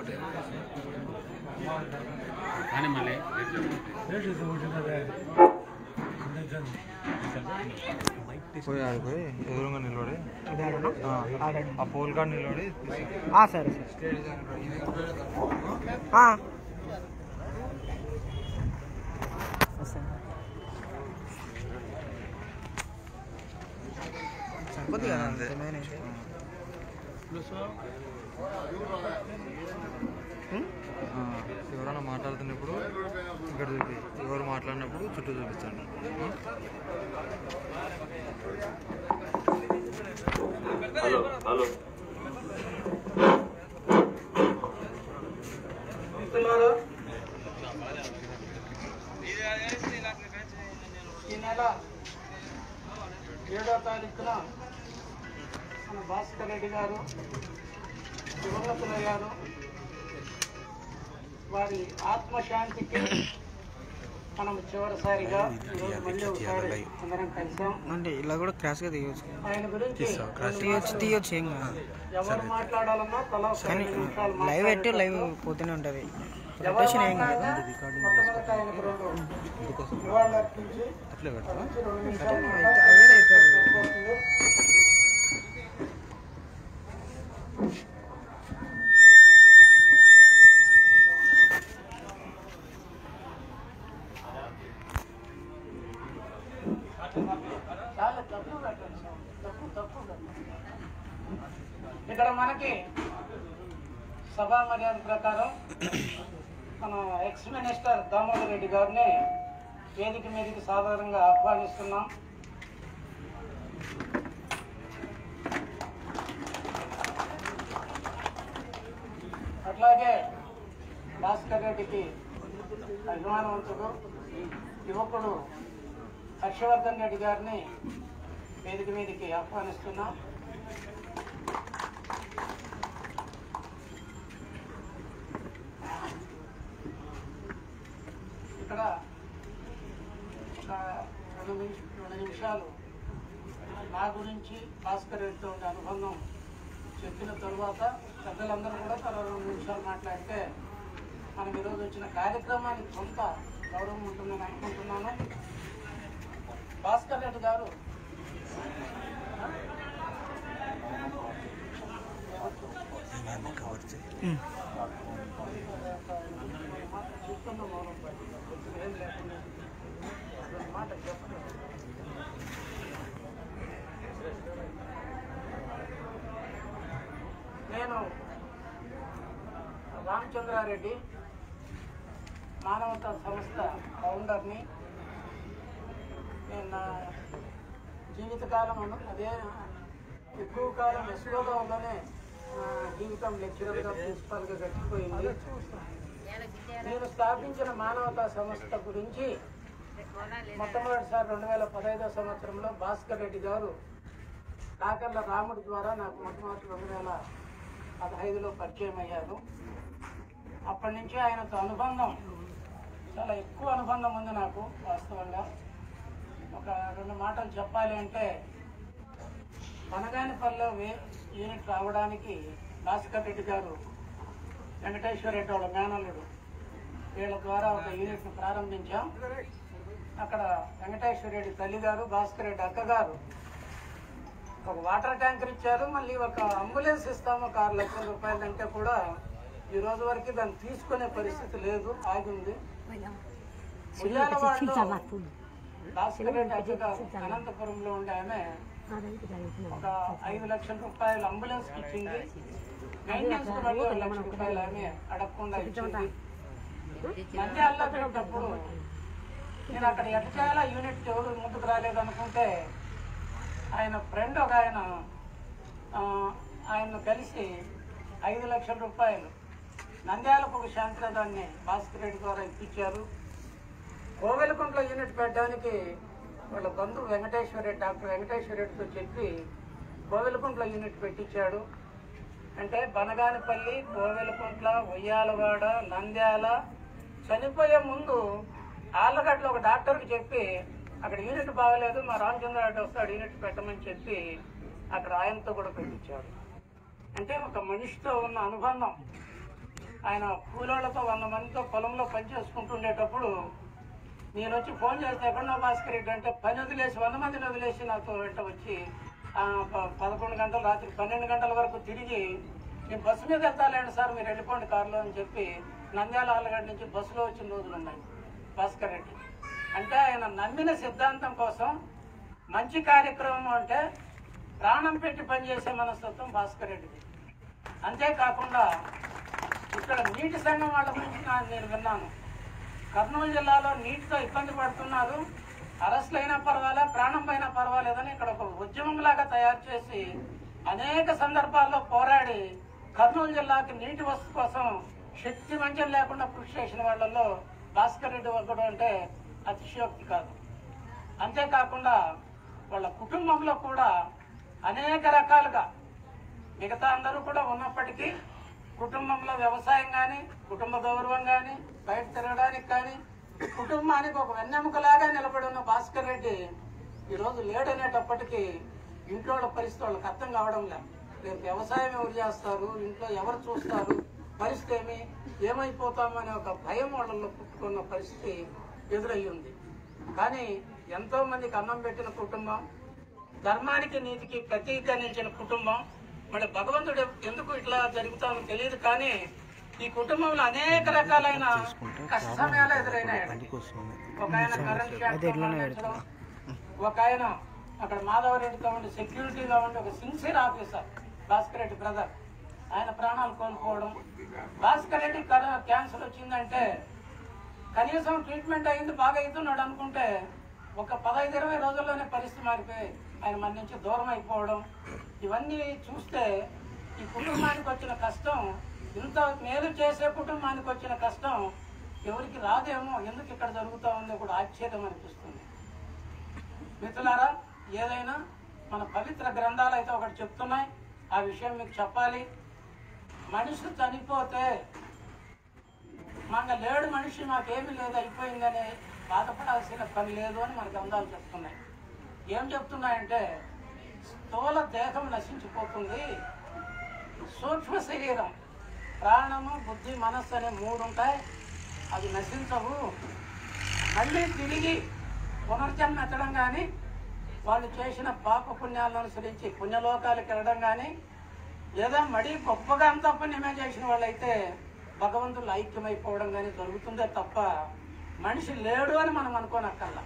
కానీ మళ్ళీ పోయి ఆడిపోయి ఎదురుగా నిలబడి ఆ, ఆ పోల్ కాడ నిలబడి సరే సరే ఆ. సరిపోద్ది కదా అంతే. అంతేనా? ఆ, ఎవరైనా మాట్లాడుతున్నప్పుడు ఇక్కడ చూపి ఎవరు మాట్లాడినప్పుడు చుట్టూ చూపించండి ఆ? మిత్రులారా ఈ నెల ఏడో తారీఖున మన భాస్కర్ రెడ్డి గారు దివంగతులయ్యారు వారి ఆత్మశాంతికి మనం చివరిసారిగా ఈరోజు మళ్ళీ ఒకసారి అందరం కలిసాం అంటే ఇలా కూడా క్రాస్గా తీయవచ్చు ఆయన గురించి తీయొచ్చు తీయొచ్చు ఏం కాదు ఎవరు మాట్లాడాలన్నా తలా ఒక కానీ రెండు నిమిషాలు లైవ్ పెట్టి మాట్లాడేటట్టు. లైవ్ పోతూనే ఉంటుంది ఎవరు రొటేషన్ ఏం కాదు మాట్లాడినా మొట్టమొదట ఆయనకు రెండు నివాళులు అర్పించి అట్లే పెడతా మంచి రెండు నిమిషాలు అయితే అయ్యేది అవుతుంది సరిపోతుంది. చాలా తక్కువ పెట్టండి సార్. తక్కువ తక్కువ పెట్టండి. ఇక్కడ మనకి సభా మర్యాద ప్రకారం మన ఎక్స్ మినిస్టర్ దామోదర్ రెడ్డి గారిని వేదిక మీదకి సాధారణంగా ఆహ్వానిస్తున్నాం అట్లాగే భాస్కర్ రెడ్డికి అభిమానవంతుడు యువకుడు హర్షవర్ధన్ రెడ్డి గారిని వేదిక మీదకి ఆహ్వానిస్తున్నాం ఇక్కడ ఒక రెండు నిమిష రెండు నిమిషాలు నా గురించి భాస్కర్ రెడ్డితో ఉండే అనుబంధం చెప్పిన తరువాత పెద్దలందరూ కూడా తన రెండు నిమిషాలు మాట్లాడితే మనం ఈరోజు వచ్చిన కార్యక్రమానికి కొంత గౌరవం ఉంటుందని అనుకుంటున్నాను భాస్కర్ రెడ్డి గారు చూస్తున్న మౌనం పడి ఏం లేకుండా అదొక మాట చెప్పలేదు నేను రామచంద్రారెడ్డి మానవతా సంస్థ ఫౌండర్ని నేను నా జీవితకాలం అను- అదే ఎక్కువ కాలం యశ్వోదంలోనే నా జీవితం లెక్చరర్గా ప్రిన్సిపల్గా గడిచిపోయింది నేను స్థాపించిన మానవతా సంస్థ గురించి మొట్టమొదటిసారి రెండు వేల పదహైదో సంవత్సరంలో భాస్కర్ రెడ్డి గారు కాకర్ల రాముడి ద్వారా నాకు మొట్టమొదటి రెండు వేల పదహైదులో పరిచయం అయ్యారు అప్పటి నుంచి ఆయనతో అనుబంధం చాలా ఎక్కువ అనుబంధం ఉంది నాకు వాస్తవంగా ఒక రెండు మాటలు చెప్పాలి అంటే పనగానిపల్లిలో వే యూనిట్ రావడానికి భాస్కర్ రెడ్డి గారు వెంకటేశ్వర రెడ్డి వాళ్ళ మేనల్లుడు వీళ్ళ ద్వారా ఒక యూనిట్ను ప్రారంభించాం అక్కడ వెంకటేశ్వర రెడ్డి తల్లి గారు భాస్కర్ రెడ్డి అక్క గారు ఒక వాటర్ ట్యాంకర్ ఇచ్చారు మళ్ళీ ఒక అంబులెన్స్ ఇస్తాము ఒక ఆరు లక్షల రూపాయలు అంటే కూడా ఈ రోజు వరకు దాన్ని తీసుకునే పరిస్థితి లేదు ఆగి ఉంది ఉయ్యాలవాడలో భాస్కర్ రెడ్డి అక్క గారు అనంతపురంలో ఉండే ఆమె ఒక ఐదు లక్షల రూపాయలు అంబులెన్స్ కి ఇచ్చింది మెయింటెనెన్స్ కు మళ్ళీ ఒక లక్ష రూపాయలు ఆమె అడగకుండా ఇచ్చింది నంద్యాలలో పెట్టినప్పుడు నేను అక్కడ ఎట్లా యూనిట్ ఎవరు ముందుకు రాలేదనుకుంటే ఆయన ఫ్రెండ్ ఒక ఆయన ఆ, ఆయన్ను కలిసి ఐదు లక్షల రూపాయలు నంద్యాలకు ఒక శాంతిరథాన్ని భాస్కర్ రెడ్డి ద్వారా ఇప్పించారు కోవెలకుంట్ల యూనిట్ పెట్టడానికి వాళ్ళ బంధువు వెంకటేశ్వర రెడ్డి డాక్టర్ వెంకటేశ్వర రెడ్డితో చెప్పి కోవెలకుంట్ల యూనిట్ పెట్టించాడు అంటే బనగానిపల్లి కోవెలకుంట్ల ఉయ్యాలవాడ నంద్యాల చనిపోయే ముందు ఆళ్ళగడ్డలో ఒక డాక్టర్కి చెప్పి అక్కడ యూనిట్ బాగలేదు మా రామచంద్రారెడ్డి వస్తాడు యూనిట్ పెట్టమని చెప్పి అక్కడ ఆయనతో కూడా పెట్టించాడు అంటే ఒక మనిషితో ఉన్న అనుబంధం ఆయన కూలోళ్ళతో వంద మందితో పొలంలో పని చేసుకుంటుండేటప్పుడు నేను వచ్చి ఫోన్ చేస్తే ఎక్కడున్నా భాస్కర్ రెడ్డి అంటే పని వదిలేసి వంద మందిని వదిలేసి నాతో వెంట వచ్చి ఆ, ప- పదకొండు గంటలు రాత్రి పన్నెండు గంటల వరకు తిరిగి నేను బస్సు మీద వెళ్తాలేండి సార్ మీరు వెళ్ళిపోండి కారులో అని చెప్పి నంద్యాల ఆలగడ్డ నుంచి బస్సులో వచ్చిన రోజులు ఉన్నాయి భాస్కర్ రెడ్డి అంటే ఆయన నమ్మిన సిద్ధాంతం కోసం మంచి కార్యక్రమం అంటే ప్రాణం పెట్టి పనిచేసే మనస్తత్వం భాస్కర్ రెడ్డిది అంతేకాకుండా ఇక్కడ నీటి సంఘం వాళ్ళ గురించి నా- నేను విన్నాను కర్నూలు జిల్లాలో నీటితో ఇబ్బంది పడుతున్నారు అరెస్టులు అయినా పర్వాలే ప్రాణం పైన పర్వాలేదని ఇక్కడ ఒక ఉద్యమం లాగా తయారు చేసి అనేక సందర్భాల్లో పోరాడి కర్నూలు జిల్లాకి నీటి వస్తు కోసం శక్తి మంచం లేకుండా కృషి చేసిన వాళ్ళల్లో భాస్కర్ రెడ్డి ఒకడు అంటే అతిశయోక్తి కాదు అంతేకాకుండా వాళ్ళ కుటుంబంలో కూడా అనేక రకాలుగా మిగతా అందరూ కూడా ఉన్నప్పటికీ కుటుంబంలో వ్యవసాయం కానీ కుటుంబ గౌరవం కానీ బయట తిరగడానికి కానీ కుటుంబానికి ఒక వెన్నెముకలాగా నిలబడి ఉన్న భాస్కర్ రెడ్డి ఈరోజు లేడనేటప్పటికీ ఇంట్లో వాళ్ళ పరిస్థితి వాళ్ళకి అర్థం కావడం లేదు రేపు వ్యవసాయం ఎవరు చేస్తారు ఇంట్లో ఎవరు చూస్తారు పరిస్థితి ఏమి ఏమైపోతాము అనే ఒక భయం వాళ్ళలో పుట్టుకున్న పరిస్థితి ఎదురయ్యింది కానీ ఎంతో మందికి అన్నం పెట్టిన కుటుంబం ధర్మానికి నీతికి ప్రతీక నిలిచిన కుటుంబం మరి భగవంతుడు ఎందుకు ఇట్లా జరుగుతామో తెలియదు కానీ ఈ కుటుంబంలో అనేక రకాలైన కష్ట సమయాలు ఎదురైనాయి ఒక ఆయన కరెంట్ షాక్ తో మరణించడం, ఒక ఆయన అక్కడ మాధవరెడ్డితో ఉండి సెక్యూరిటీగా ఉండి ఒక sincere officer Bhaskar Reddy brother ఆయన ప్రాణాలు కోల్పోవడం భాస్కర్ రెడ్డి కర- క్యాన్సర్ వచ్చిందంటే కనీసం ట్రీట్మెంట్ అయింది బాగా అవుతున్నాడు అనుకుంటే ఒక పదహైదు ఇరవై రోజుల్లోనే పరిస్థితి మారిపోయి ఆయన మన నుంచి దూరం అయిపోవడం ఇవన్నీ చూస్తే ఈ కుటుంబానికి వచ్చిన కష్టం ఇంత మేలు చేసే కుటుంబానికి వచ్చిన కష్టం ఎవరికి రాదేమో ఎందుకు ఇక్కడ జరుగుతూ ఉందో కూడా ఆశ్చర్యం అనిపిస్తుంది మిత్రులారా ఏదైనా మన పవిత్ర గ్రంథాలు అయితే ఒకటి చెప్తున్నాయి ఆ విషయం మీకు చెప్పాలి మనిషి చనిపోతే మాకు లేడు మనిషి మాకేమీ లేదు అయిపోయిందని బాధపడాల్సిన పని లేదు అని మన గ్రంథాలు చెప్తున్నాయి ఏం చెప్తున్నాయంటే స్థూల దేహం నశించిపోతుంది సూక్ష్మ శరీరం ప్రాణము బుద్ధి మనస్సు అనే మూడు ఉంటాయి అవి నశించవు మళ్ళీ తిరిగి పునర్జన్మ ఎత్తడం కానీ వాళ్ళు చేసిన పాప పుణ్యాలను అనుసరించి పుణ్యలోకాలకు వెళ్ళడం కానీ లేదా మడి గొప్పగా అంత పుణ్యమే చేసిన వాళ్ళైతే భగవంతులు ఐక్యమైపోవడం కానీ జరుగుతుందే తప్ప మనిషి లేడు అని మనం అనుకోనక్కర్లా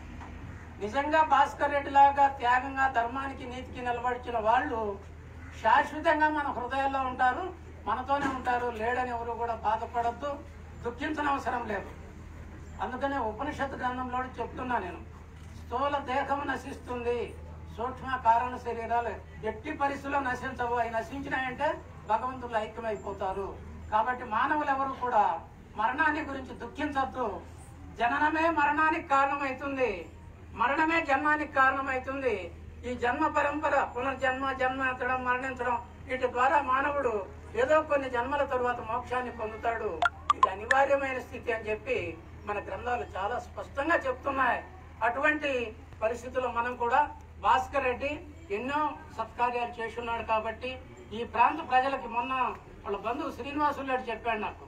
నిజంగా భాస్కర్ రెడ్డి లాగా త్యాగంగా ధర్మానికి నీతికి నిలబడిచిన వాళ్ళు శాశ్వతంగా మన హృదయాల్లో ఉంటారు మనతోనే ఉంటారు లేడని ఎవరు కూడా బాధపడద్దు దుఃఖించనవసరం లేదు అందుకనే ఉపనిషత్తు గ్రంథంలో చెప్తున్నా నేను స్థూల దేహం నశిస్తుంది సూక్ష్మ కారణ శరీరాలు ఎట్టి పరిస్థితుల్లో నశించవు అవి నశించినాయంటే భగవంతులు ఐక్యమైపోతారు కాబట్టి మానవులు ఎవరు కూడా మరణాన్ని గురించి దుఃఖించద్దు జననమే మరణానికి కారణమవుతుంది మరణమే జన్మానికి కారణమవుతుంది ఈ జన్మ పరంపర పునర్జన్మ జన్మ ఎత్తడం మరణించడం వీటి ద్వారా మానవుడు ఏదో కొన్ని జన్మల తరువాత మోక్షాన్ని పొందుతాడు ఇది అనివార్యమైన స్థితి అని చెప్పి మన గ్రంథాలు చాలా స్పష్టంగా చెప్తున్నాయి అటువంటి పరిస్థితుల్లో మనం కూడా భాస్కర్ రెడ్డి ఎన్నో సత్కార్యాలు చేస్తున్నాడు కాబట్టి ఈ ప్రాంత ప్రజలకి మొన్న వాళ్ళ బంధువు శ్రీనివాసులు రెడ్డి చెప్పాడు నాకు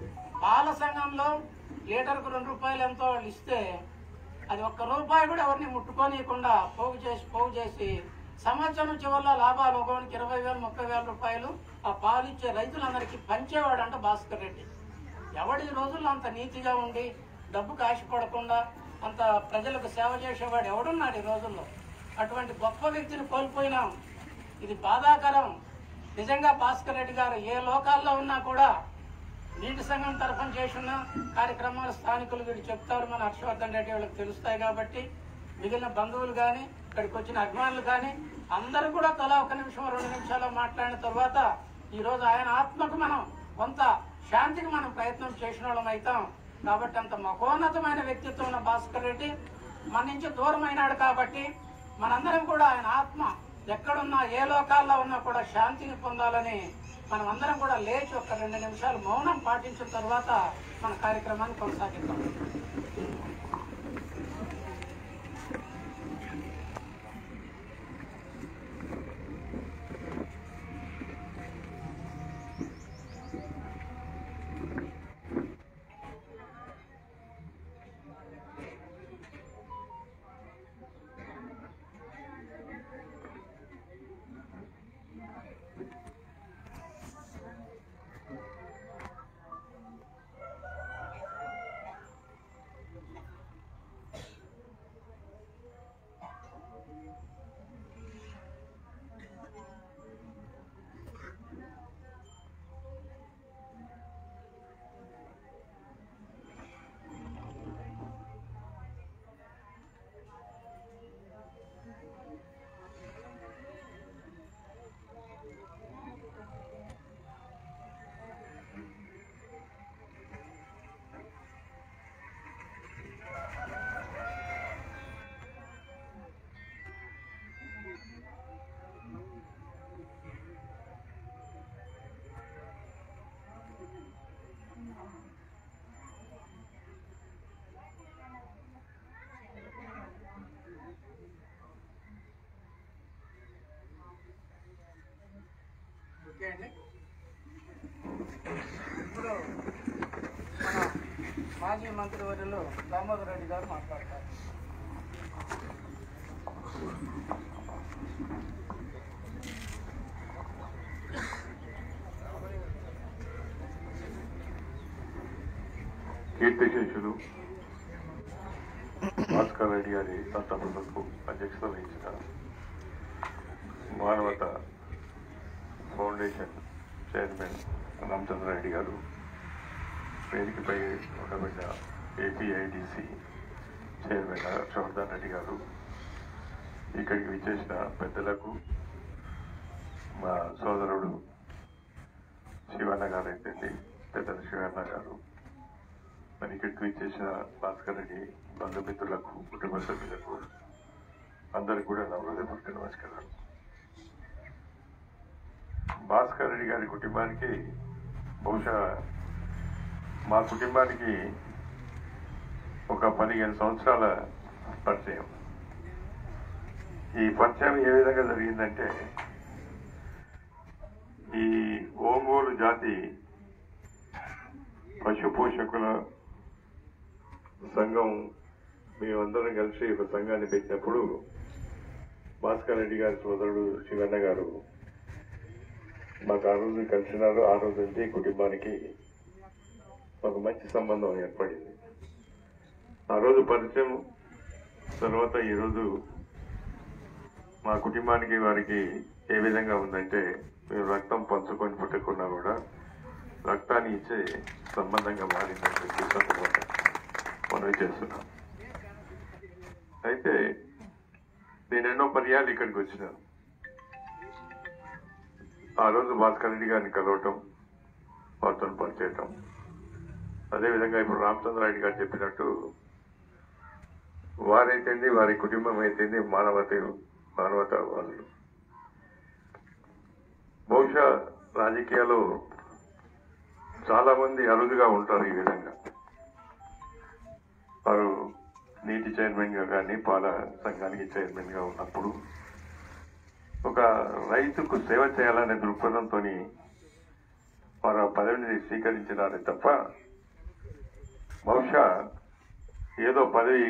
పాల సంఘంలో లీటర్కు రెండు రూపాయలు ఎంతో వాళ్ళు ఇస్తే అది ఒక్క రూపాయి కూడా ఎవరిని ముట్టుకోనియకుండా పోగు చేసి పోగు చేసి సంవత్సరం చివరిలో లాభాలు ఒకరికి ఇరవై వేలు ముప్పై వేల రూపాయలు ఆ పాలు ఇచ్చే రైతులందరికీ పంచేవాడంట భాస్కర్ రెడ్డి ఎవడి ఈ రోజుల్లో అంత నీతిగా ఉండి డబ్బుకు ఆశపడకుండా అంత ప్రజలకు సేవ చేసేవాడు ఎవడున్నాడు ఈ రోజుల్లో అటువంటి గొప్ప వ్యక్తిని కోల్పోయినాం ఇది బాధాకరం నిజంగా భాస్కర్ రెడ్డి గారు ఏ లోకాల్లో ఉన్నా కూడా నీటి సంఘం తరఫున చేసిన కార్యక్రమాలు స్థానికులు వీళ్ళు చెప్తారు మన హర్షవర్ధన్ రెడ్డి వాళ్ళకి తెలుస్తాయి కాబట్టి మిగిలిన బంధువులు కానీ ఇక్కడికి వచ్చిన అభిమానులు కానీ అందరూ కూడా తలా ఒక నిమిషం రెండు నిమిషాలు మాట్లాడిన తర్వాత ఈ రోజు ఆయన ఆత్మకు మనం కొంత శాంతికి మనం ప్రయత్నం చేసిన వాళ్ళం అవుతాం కాబట్టి అంత మహోన్నతమైన వ్యక్తిత్వం ఉన్న భాస్కర్ రెడ్డి మన నుంచి దూరం అయినాడు కాబట్టి మనందరం కూడా ఆయన ఆత్మ ఎక్కడున్నా ఏ లోకాల్లో ఉన్నా కూడా శాంతిని పొందాలని మనం అందరం కూడా లేచి ఒక రెండు నిమిషాలు మౌనం పాటించిన తర్వాత మన కార్యక్రమాన్ని కొనసాగిద్దాం మాజీ మంత్రివర్యులు దామోదర్ రెడ్డి గారు మాట్లాడతారు కీర్తిశేషులు భాస్కర్ రెడ్డి గారి సంతాపకు అధ్యక్షత వహించిన మానవత ఫౌండేషన్ చైర్మన్ రామచంద్రారెడ్డి గారు వేదికపై ఉండబడిన ఏపీఐడిసి చైర్మన్ హర్షవర్ధన్ రెడ్డి గారు ఇక్కడికి విచ్చేసిన పెద్దలకు మా సోదరుడు శివన్న గారు అయితే పెద్దలు శివన్న గారు మరి ఇక్కడికి విచ్చేసిన భాస్కర్ రెడ్డి బంధుమిత్రులకు కుటుంబ సభ్యులకు అందరికి కూడా నా హృదయపూర్వక నమస్కారాలు భాస్కర్ రెడ్డి గారి కుటుంబానికి బహుశా మా కుటుంబానికి ఒక పదిహేను సంవత్సరాల పరిచయం ఈ పరిచయం ఏ విధంగా జరిగిందంటే ఈ ఒంగోలు జాతి పశు పోషకుల సంఘం మేమందరం కలిసి ఒక సంఘాన్ని పెట్టినప్పుడు భాస్కర్ రెడ్డి గారి సోదరుడు శివన్న గారు మాకు ఆ రోజు కలిసినారు ఆ రోజు నుంచి కుటుంబానికి ఒక మంచి సంబంధం ఏర్పడింది ఆ రోజు పరిచయం తర్వాత ఈరోజు మా కుటుంబానికి వారికి ఏ విధంగా ఉందంటే మేము రక్తం పంచుకొని పుట్టకున్నా కూడా రక్తాన్ని ఇచ్చే సంబంధంగా మారిందని చెప్పి సందర్భంగా మనవి చేస్తున్నాం అయితే నేను ఎన్నో పర్యాలు ఇక్కడికి వచ్చినాను ఆ రోజు భాస్కర్ రెడ్డి గారిని కలవటం వారితో పనిచేయటం అదేవిధంగా ఇప్పుడు రామచంద్రారెడ్డి గారు చెప్పినట్టు వారైతేంది వారి కుటుంబం అయితేంది మానవత మానవతావాదులు బహుశా రాజకీయాలు చాలా మంది అరుదుగా ఉంటారు ఈ విధంగా వారు నీటి చైర్మన్ గా కానీ పాల సంఘానికి చైర్మన్ గా ఉన్నప్పుడు ఒక రైతుకు సేవ చేయాలనే దృక్పథంతో వారు ఆ పదవిని స్వీకరించినారే తప్ప బహుశా ఏదో పదవి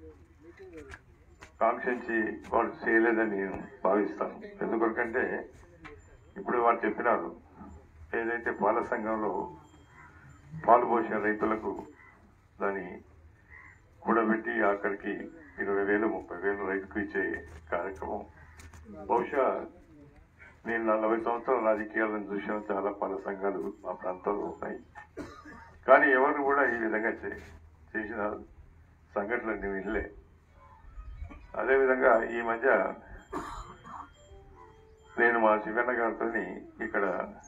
కాంక్షించి వాడు చేయలేదని నేను భావిస్తాను ఎందుకంటే ఇప్పుడు వారు చెప్పినారు ఏదైతే పాల సంఘంలో పాలు పోసిన రైతులకు దాన్ని కూడబెట్టి అక్కడికి ఇరవై వేలు ముప్పై వేలు రైతుకు ఇచ్చే కార్యక్రమం బహుశా నేను నలభై సంవత్సరాల రాజకీయాలను చూసిన చాలా పాల సంఘాలు మా ప్రాంతంలో ఉన్నాయి కానీ ఎవరు కూడా ఈ విధంగా చే- చేసిన సంఘటనలు నేను వినలే అదేవిధంగా ఈ మధ్య నేను మా శివన్న గారితో ఇక్కడ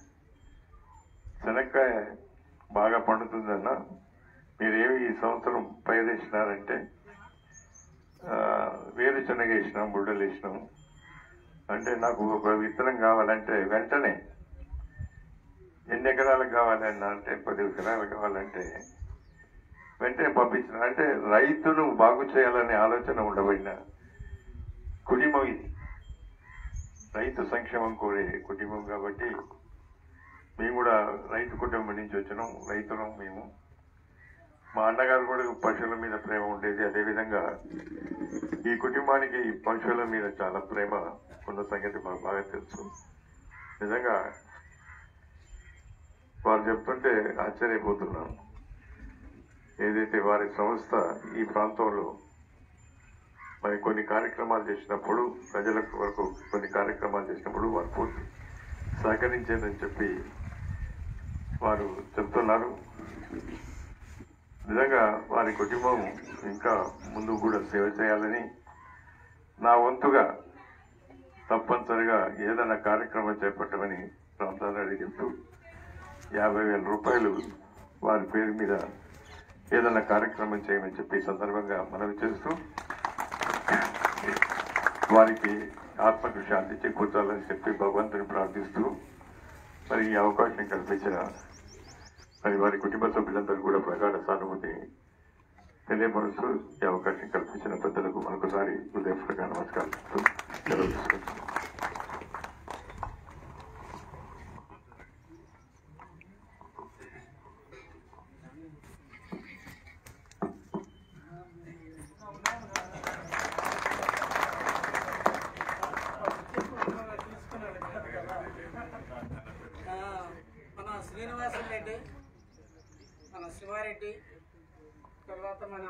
శనక్కాయ బాగా పండుతుందన్న మీరేమి ఈ సంవత్సరం పైరేసినారంటే ఆ, వేరుశనగ వేసినాం బుడ్డలు వేసినాం అంటే నాకు ఒక విత్తనం కావాలంటే వెంటనే ఎన్ని ఎకరాలకు కావాలన్నా అంటే పది ఎకరాలు కావాలంటే వెంటనే పంపించిన అంటే రైతును బాగు చేయాలనే ఆలోచన ఉండబడిన కుటుంబం ఇది రైతు సంక్షేమం కోరే కుటుంబం కాబట్టి మేము కూడా రైతు కుటుంబం నుంచి వచ్చినాం రైతులం మేము మా అన్నగారు కూడా పశువుల మీద ప్రేమ ఉండేది అదేవిధంగా ఈ కుటుంబానికి ఈ పశువుల మీద చాలా ప్రేమ ఉన్న సంగతి మాకు బాగా తెలుసు నిజంగా వారు చెప్తుంటే ఆశ్చర్యపోతున్నాను ఏదైతే వారి సంస్థ ఈ ప్రాంతంలో మరి కొన్ని కార్యక్రమాలు చేసినప్పుడు ప్రజల వరకు కొన్ని కార్యక్రమాలు చేసినప్పుడు వారు పూర్తి సహకరించేదని చెప్పి వారు చెప్తున్నారు నిజంగా వారి కుటుంబం ఇంకా ముందు కూడా సేవ చేయాలని నా వంతుగా తప్పనిసరిగా ఏదైనా కార్యక్రమం చేపట్టమని రామదారెడ్డి చెప్తూ యాభై వేల రూపాయలు వారి పేరు మీద ఏదైనా కార్యక్రమం చేయమని చెప్పి ఈ సందర్భంగా మనవి చేస్తూ వారికి ఆత్మకు శాంతి చేకూర్చాలని చెప్పి భగవంతుని ప్రార్థిస్తూ మరి ఈ అవకాశం కల్పించిన మరి వారి కుటుంబ సభ్యులందరూ కూడా ప్రగాఢ సానుభూతి తెలియపరుస్తూ ఈ అవకాశం కల్పించిన పెద్దలకు మరొకసారి హృదయపూర్వక నమస్కారం సెలవు తీసుకుంటున్నాను. రెడ్డి మన శివారెడ్డి తర్వాత మన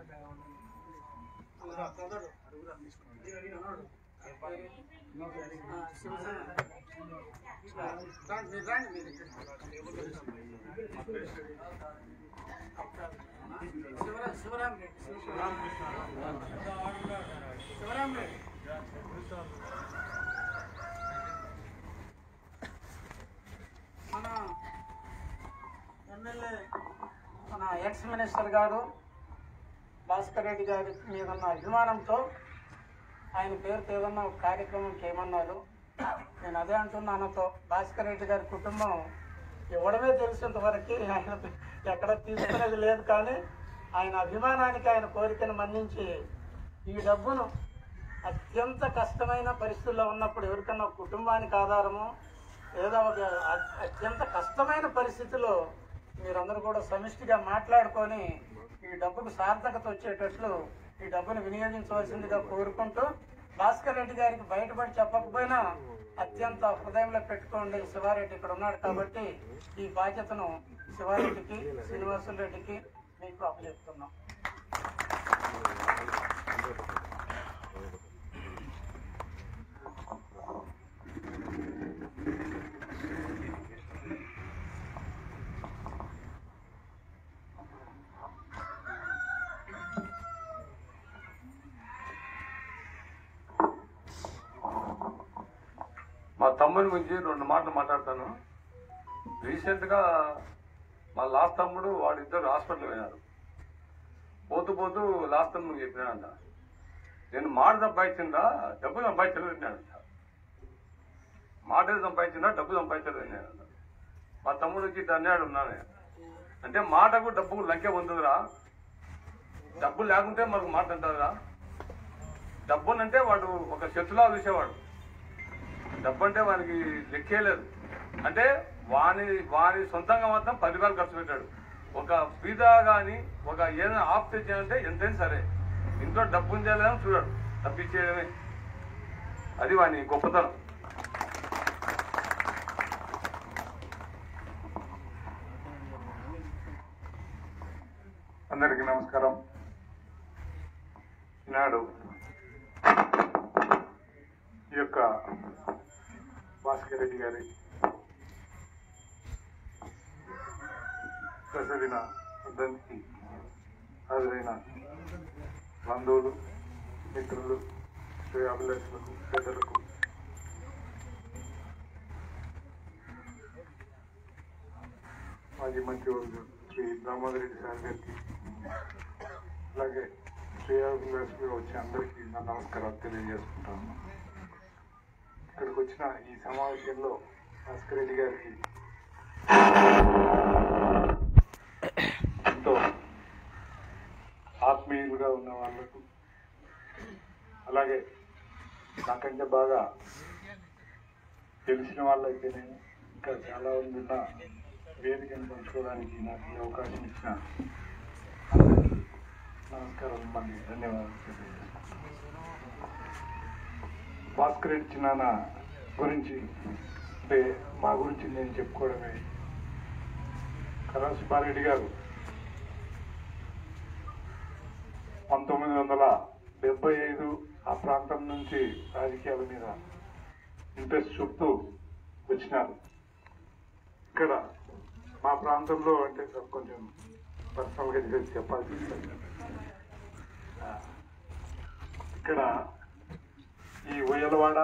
మన సోదరుడు. ఆ, శివసేన. ఆ, రండి, మీరు రండి మీరు ఇక్కడ. శివరా- శివరాం రెడ్డి శివరాం శివరాం రెడ్డి మన ఎమ్మెల్యే మన ఎక్స్ మినిస్టర్ గారు భాస్కర్ రెడ్డి గారి మీద ఉన్న అభిమానంతో ఆయన పేరుతో ఏదన్నా ఒక కార్యక్రమం చేయమన్నారు నేను అదే అంటున్నానుతో భాస్కర్ రెడ్డి గారి కుటుంబం ఇవ్వడమే తెలిసినంత వరకు ఆయన ఎక్కడ తీసుకునేది లేదు కానీ ఆయన అభిమానానికి ఆయన కోరికను మన్నించి ఈ డబ్బును అత్యంత కష్టమైన పరిస్థితుల్లో ఉన్నప్పుడు ఎవరికన్నా ఒక కుటుంబానికి ఆధారము ఏదో ఒక అ- అత్యంత కష్టమైన పరిస్థితిలో మీరందరూ కూడా సమిష్టిగా మాట్లాడుకొని ఈ డబ్బుకు సార్థకత వచ్చేటట్లు ఈ డబ్బును వినియోగించవలసిందిగా కోరుకుంటూ భాస్కర్ రెడ్డి గారికి బయటపడి చెప్పకపోయినా అత్యంత హృదయంలో పెట్టుకోండి శివారెడ్డి ఇక్కడ ఉన్నాడు కాబట్టి ఈ బాధ్యతను శివారెడ్డికి శ్రీనివాసులు రెడ్డికి మీకు అప్పచెప్తున్నాం మా తమ్ముని గురించి రెండు మాటలు మాట్లాడతాను రీసెంట్గా మా లాస్ట్ తమ్ముడు వాడిద్దరు హాస్పిటల్ పోయినారు పోతూ పోతూ లాస్ట్ తమ్ముడు చెప్పినాడంట నేను మాట సంపాదించిందా డబ్బు సంపాదించలేదు అన్నాడంట మాట సంపాదించిందా డబ్బు సంపాదించలేదు అన్నాడంట మా తమ్ముడు వచ్చి ఇట్లా అన్నాడు ఉన్నానే అంటే మాటకు డబ్బుకు లంకె పొందుదురా డబ్బు లేకుంటే మనకు మాట అంటారా డబ్బునంటే వాడు ఒక శత్రులా చూసేవాడు డబ్బు అంటే వానికి లెక్కే లేదు అంటే వాని వాని సొంతంగా మాత్రం పదివేలు ఖర్చు పెట్టాడు ఒక పిజ్జా కానీ ఒక ఏదైనా ఆఫ్ తెచ్చాడంటే ఎంతైనా సరే ఇంట్లో డబ్బు ఉందా లేదా అని చూడాడు డబ్బు ఇచ్చేయడమే అది వాని గొప్పతనం అందరికీ నమస్కారం ఈనాడు ఈ యొక్క భాస్కర్ రెడ్డి గారి ప్రసవిన వర్ధంతికి హాజరైన బంధువులు మిత్రులు శ్రేయాభిలాషులకు పెద్దలకు మాజీ మంత్రివర్గ శ్రీ దామోదర్ రెడ్డి సార్ గారికి అలాగే శ్రేయాభిలాషులుగా వచ్చి అందరికీ నా నమస్కారాలు తెలియజేసుకుంటాను ఇక్కడికి వచ్చిన ఈ సమావేశంలో భాస్కర్ రెడ్డి గారికి ఎంతో ఆత్మీయులుగా ఉన్న వాళ్ళకు అలాగే నాకంటే బాగా తెలిసిన వాళ్ళైతేనే ఇంకా చాలా మంది ఉన్న వేదికను పంచుకోవడానికి నాకు ఈ అవకాశం ఇచ్చిన అందరికీ నమస్కారం మళ్ళీ ధన్యవాదాలు తెలియజేస్తున్నాను. భాస్కర్ రెడ్డి చిన్నాన్న గురించి అంటే మా గురించి నేను చెప్పుకోవడమే కరా సుబ్బారెడ్డి గారు పంతొమ్మిది వందల డెబ్బై ఐదు ఆ ప్రాంతం నుంచి రాజకీయాల మీద ఇంట్రెస్ట్ చూపుతూ వచ్చినారు ఇక్కడ మా ప్రాంతంలో అంటే సార్ కొంచెం పర్సనల్గా చేసి చెప్పాల్సి ఉంటుంది. ఆ, ఇక్కడ ఈ ఉయ్యలవాడ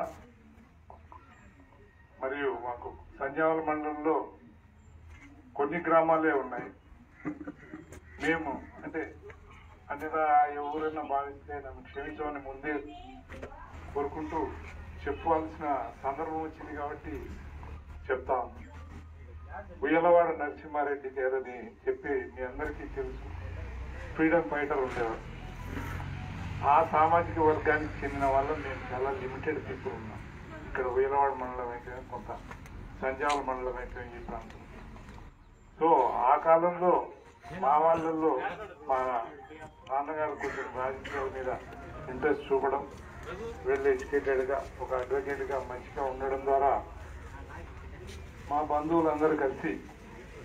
మరియు మాకు సంజావల మండలంలో కొన్ని గ్రామాలే ఉన్నాయి మేము అంటే అంటే ఎవరైనా భావిస్తే నన్ను క్షమించమని ముందే కోరుకుంటూ చెప్పవలసిన సందర్భం వచ్చింది కాబట్టి చెప్తాం ఉయ్యలవాడ నరసింహారెడ్డి గారని చెప్పి మీ అందరికీ తెలుసు ఫ్రీడమ్ ఫైటర్ ఉండేవారు ఆ సామాజిక వర్గానికి చెందిన వాళ్ళు మేము చాలా లిమిటెడ్ పీపుల్ ఉన్నాం ఇక్కడ ఉయ్యలవాడ మండలం అయితే కొంత సంజాల మండలం అయితే ఈ ప్రాంతం సో ఆ కాలంలో మా వాళ్ళల్లో మా నాన్నగారు కొంచెం రాజకీయాల మీద ఇంట్రెస్ట్ చూపడం వెల్ ఎడ్యుకేటెడ్గా ఒక అడ్వకేట్గా మంచిగా ఉండడం ద్వారా మా బంధువులందరూ కలిసి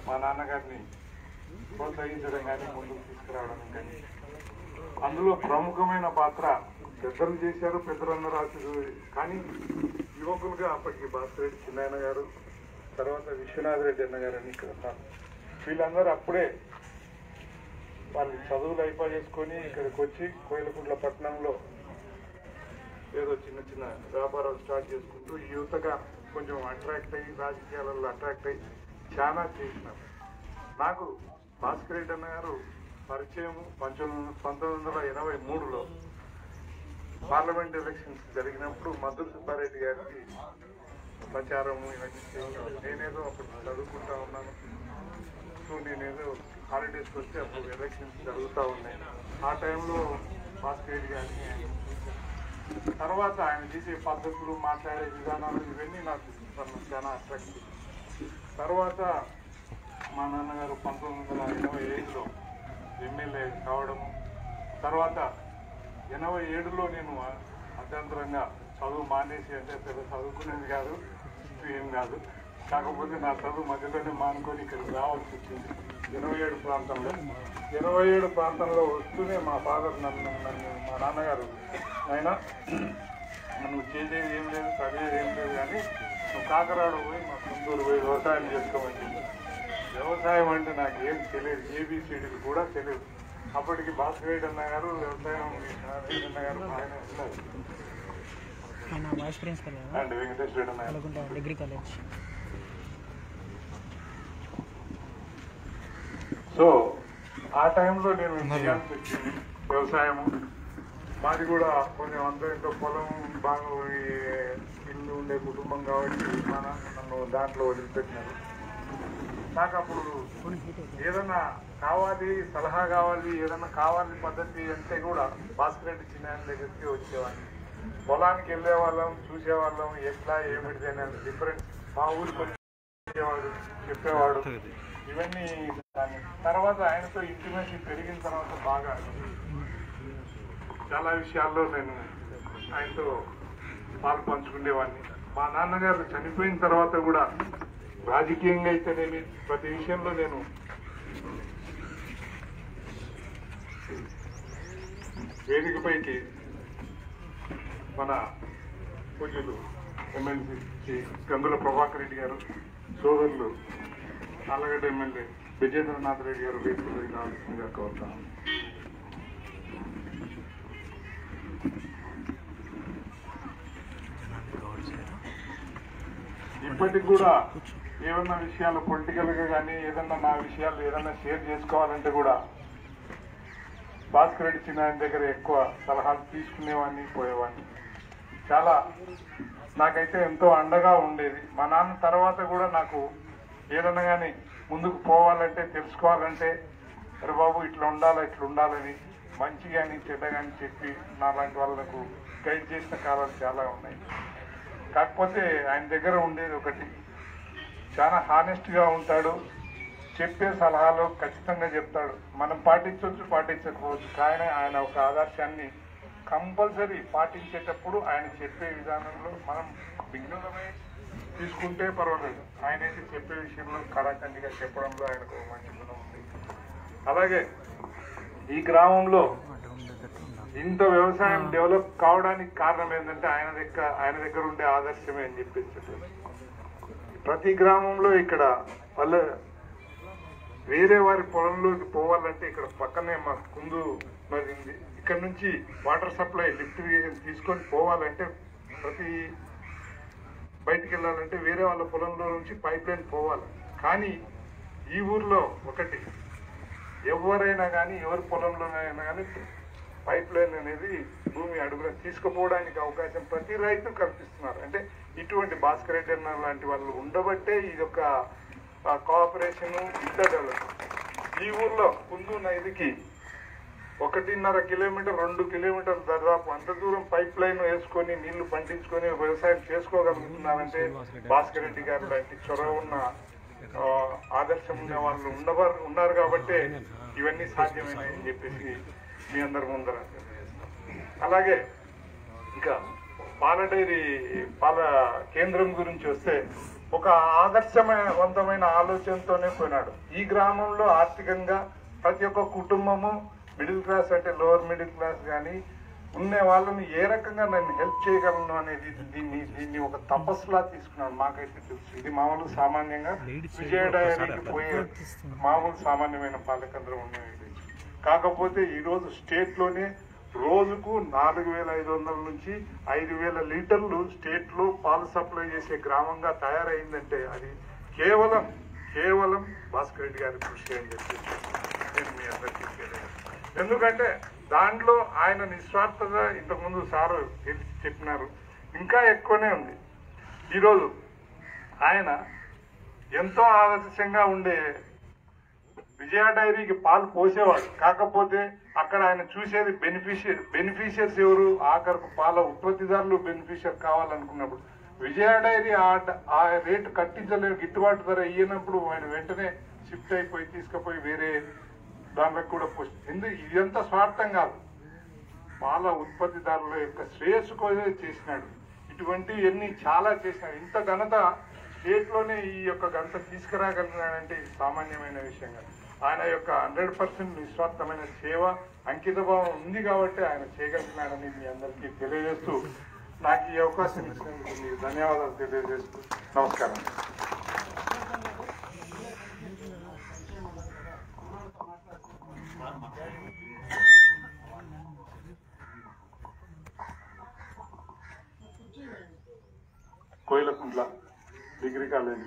మా నాన్నగారిని ప్రోత్సహించడం కానీ ముందుకు తీసుకురావడం కానీ అందులో ప్రముఖమైన పాత్ర పెద్దలు చేశారు పెద్దలందరూ రాశారు కానీ యువకులుగా అప్పటికి భాస్కర్ రెడ్డి చిన్నాయన గారు తర్వాత విశ్వనాథ్ రెడ్డి అన్న గారు అని ఇక్కడ ఉన్నారు వీళ్ళందరూ అప్పుడే వాళ్ళు చదువులు అయిపోయి చేసుకొని ఇక్కడికి వచ్చి కోయిలకుంట్ల పట్టణంలో ఏదో చిన్న చిన్న వ్యాపారాలు స్టార్ట్ చేసుకుంటూ ఈ యువతగా కొంచెం అట్రాక్ట్ అయ్యి రాజకీయాలలో అట్రాక్ట్ అయ్యి చాలా చేసినారు నాకు భాస్కర్ రెడ్డి అన్న గారు పరిచయం పంతొమ్మిది పంతొమ్మిది వందల ఎనభై మూడులో పార్లమెంట్ ఎలక్షన్స్ జరిగినప్పుడు మధుర్ సుబ్బారెడ్డి గారికి ప్రచారం ఇవన్నీ చేయడం నేనేదో అప్పుడు చదువుకుంటా ఉన్నాను సో నేనేదో హాలిడేస్కి వస్తే అప్పుడు ఎలక్షన్స్ జరుగుతూ ఉన్నాయి ఆ టైంలో భాస్కర్ రెడ్డి గారిని ఆయన తర్వాత ఆయన చేసే పద్ధతులు మాట్లాడే విధానాలు ఇవన్నీ నాకు నన్ను చాలా అట్రాక్ట్ తర్వాత మా నాన్నగారు పంతొమ్మిది వందల ఎనభై ఏడులో ఎమ్మెల్యే కావడము తర్వాత ఎనభై ఏడులో నేను అత్యంతరంగా చదువు మానేసి అంటే పెద్ద చదువుకునేది కాదు ఏం కాదు కాకపోతే నా చదువు మధ్యలోనే మానుకొని ఇక్కడికి రావాల్సి వచ్చింది ఇరవై ఏడు ప్రాంతంలో ఇరవై ఏడు ప్రాంతంలో వస్తూనే మా ఫాదర్ నన్ను నన్ను మా నాన్నగారు ఆయన నువ్వు చేసేది ఏం లేదు చదివేది ఏం లేదు కానీ నువ్వు కాకరాడ పోయి మా సొంతూరు పోయి వ్యవసాయం చేసుకోమని చెప్పి వ్యవసాయం అంటే నాకు ఏం తెలియదు ఏబిసిడీలు కూడా తెలియదు అప్పటికి భాస్కర్ రెడ్డి అన్న గారు వ్యవసాయం రెడ్డి అన్న గారు ఆయన ఉన్నారు ఆయన వైస్ ప్రిన్సిపల్ కదా అండ్ వెంకటేష్ రెడ్డి అన్న గారు కలుగుంటా డిగ్రీ కాలేజ్ సో ఆ టైంలో నేను చేయాల్సి వచ్చింది వ్యవసాయము మాది కూడా కొంచెం అంత ఇంత పొలం బాగా ఈ ఇల్లు ఉండే కుటుంబం కాబట్టి మా నాన్న నన్ను దాంట్లో వదిలిపెట్టినారు నాకు అప్పుడు ఏదన్నా కావాలి సలహా కావాలి ఏదన్నా కావాలి పద్ధతి అంటే కూడా భాస్కర్ రెడ్డి చిన్న దగ్గరికి వచ్చేవాడిని పొలానికి వెళ్ళే వాళ్ళం చూసేవాళ్ళం ఎట్లా ఏమిటి అనేది డిఫరెన్స్ మా ఊరికి వచ్చేవాడు చెప్పేవాడు ఇవన్నీ దాన్ని తర్వాత ఆయనతో ఇంటిమేసి పెరిగిన తర్వాత బాగా చాలా విషయాల్లో నేను ఆయనతో పాలు పంచుకునేవాడిని మా నాన్నగారు చనిపోయిన తర్వాత కూడా రాజకీయంగా అయితేనేమి ప్రతి విషయంలో నేను వేదికపైకి మన పూజలు ఎమ్మెల్సీ గంగుల ప్రభాకర్ రెడ్డి గారు సోదరులు ఆలగడ్డ ఎమ్మెల్యే విజేంద్రనాథ్ రెడ్డి గారు వేదికపై రావాల్సిందిగా కోరుతాను ఇప్పటికి కూడా ఏమన్నా విషయాలు పొలిటికల్ గా కానీ ఏదన్నా నా విషయాలు ఏదన్నా షేర్ చేసుకోవాలంటే కూడా భాస్కర్ రెడ్డి చిన్న ఆయన దగ్గర ఎక్కువ సలహాలు తీసుకునేవాడిని పోయేవాడిని చాలా నాకైతే ఎంతో అండగా ఉండేది మా నాన్న తర్వాత కూడా నాకు ఏదన్నా కానీ ముందుకు పోవాలంటే తెలుసుకోవాలంటే అరే బాబు ఇట్లా ఉండాలి ఇట్లా ఉండాలని మంచి కానీ చెడ్డ కానీ చెప్పి నాలాంటి వాళ్ళకు గైడ్ చేసిన కాలాలు చాలా ఉన్నాయి కాకపోతే ఆయన దగ్గర ఉండేది ఒకటి చాలా హానెస్ట్ గా ఉంటాడు చెప్పే సలహాలు ఖచ్చితంగా చెప్తాడు మనం పాటించవచ్చు పాటించకపోవచ్చు కానీ ఆయన ఒక ఆదర్శాన్ని కంపల్సరీ పాటించేటప్పుడు ఆయన చెప్పే విధానంలో మనం విఘ్నులమై తీసుకుంటే పర్వాలేదు ఆయన అయితే చెప్పే విషయంలో కరాఖండిగా చెప్పడంలో ఆయనకు ఒక మంచి గుణం ఉంది అలాగే ఈ గ్రామంలో ఇంత వ్యవసాయం డెవలప్ కావడానికి కారణం ఏంటంటే ఆయన దగ్గర ఆయన దగ్గర ఉండే ఆదర్శమే అని చెప్పేసి చెప్పారు. ప్రతి గ్రామంలో ఇక్కడ వాళ్ళ వేరే వారి పొలంలోకి పోవాలంటే ఇక్కడ పక్కనే మా కుందు నది ఉంది ఇక్కడ నుంచి వాటర్ సప్లై లిఫ్ట్ ఇరిగేషన్ తీసుకొని పోవాలంటే ప్రతి బయటికి వెళ్ళాలంటే వేరే వాళ్ళ పొలంలో నుంచి పైప్ లైన్ పోవాలి కానీ ఈ ఊర్లో ఒకటి ఎవరైనా కానీ ఎవరి పొలంలోనైనా కానీ పైప్ లైన్ అనేది భూమి అడుగున తీసుకుపోవడానికి అవకాశం ప్రతి రైతు కల్పిస్తున్నారు అంటే ఇటువంటి భాస్కర్ రెడ్డి అన్న లాంటి వాళ్ళు ఉండబట్టే ఇది ఒక కోఆపరేషన్ ఇంత డెవలప్ ఈ ఊర్లో కుందు నదికి ఒకటిన్నర కిలోమీటర్ రెండు కిలోమీటర్లు దాదాపు అంత దూరం పైప్ లైన్ వేసుకొని నీళ్లు పండించుకొని వ్యవసాయం చేసుకోగలుగుతున్నారంటే భాస్కర్ రెడ్డి గారు లాంటి చొరవ ఉన్న ఆ, ఆదర్శం ఉన్న వాళ్ళు ఉన్నవారు ఉన్నారు కాబట్టే ఇవన్నీ సాధ్యమైనాయని చెప్పేసి మీ అందరి ముందర తెలియజేస్తాం. అలాగే ఇంకా పాల డైరీ పాల కేంద్రం గురించి వస్తే ఒక ఆదర్శవంతమైన ఆలోచనతోనే పోయినాడు ఈ గ్రామంలో ఆర్థికంగా ప్రతి ఒక్క కుటుంబము మిడిల్ క్లాస్ అంటే లోవర్ మిడిల్ క్లాస్ కానీ ఉన్న వాళ్ళని ఏ రకంగా నేను హెల్ప్ చేయగలను అనేది దీన్ని దీన్ని ఒక తపస్సులా తీసుకున్నాను మాకైతే తెలుసు ఇది మామూలు సామాన్యంగా విజయ డైరీకి పోయే మామూలు సామాన్యమైన పాలకందరం ఉండేది కాకపోతే ఈరోజు స్టేట్లోనే రోజుకు నాలుగు వేల ఐదు వందల నుంచి ఐదు వేల లీటర్లు స్టేట్లో పాలు సప్లై చేసే గ్రామంగా తయారైందంటే అది కేవలం కేవలం భాస్కర్ రెడ్డి గారి కృషి అని చెప్పి నేను మీ అందరికీ తెలియజేస్తాను. ఎందుకంటే దాంట్లో ఆయన నిస్వార్థత ఇంతకుముందు సారు తెలిసి చెప్పినారు ఇంకా ఎక్కువనే ఉంది ఈరోజు ఆయన ఎంతో ఆదర్శంగా ఉండే విజయ డైరీకి పాలు పోసేవాడు కాకపోతే అక్కడ ఆయన చూసేది బెనిఫిషియర్ బెనిఫిషియర్స్ ఎవరు ఆఖరకు పాల ఉత్పత్తిదారులు బెనిఫిషియర్ కావాలనుకున్నప్పుడు విజయ డైరీ ఆ డ- ఆ రేటు కట్టించలేని గిట్టుబాటు ధర ఇయ్యనప్పుడు ఆయన వెంటనే షిఫ్ట్ అయిపోయి తీసుకుపోయి వేరే దాంట్లోకి కూడా పోస్ట్ ఎందుకు ఇదంతా స్వార్థం కాదు పాల ఉత్పత్తిదారుల యొక్క శ్రేయస్సు కోసమే చేసినాడు ఇటువంటి ఎన్ని చాలా చేసినాడు ఇంత ఘనత స్టేట్ లోనే ఈ యొక్క ఘనత తీసుకురాగలిగినాడంటే ఇది సామాన్యమైన విషయం కాదు ఆయన యొక్క హండ్రెడ్ పర్సెంట్ నిస్వార్థమైన సేవ అంకిత భావం ఉంది కాబట్టి ఆయన చేయగలిగినాడని మీ అందరికీ తెలియజేస్తూ నాకు ఈ అవకాశం ఇచ్చినందుకు మీకు ధన్యవాదాలు తెలియజేస్తూ నమస్కారం కోయిలకుంట్ల డిగ్రీ కాలేజ్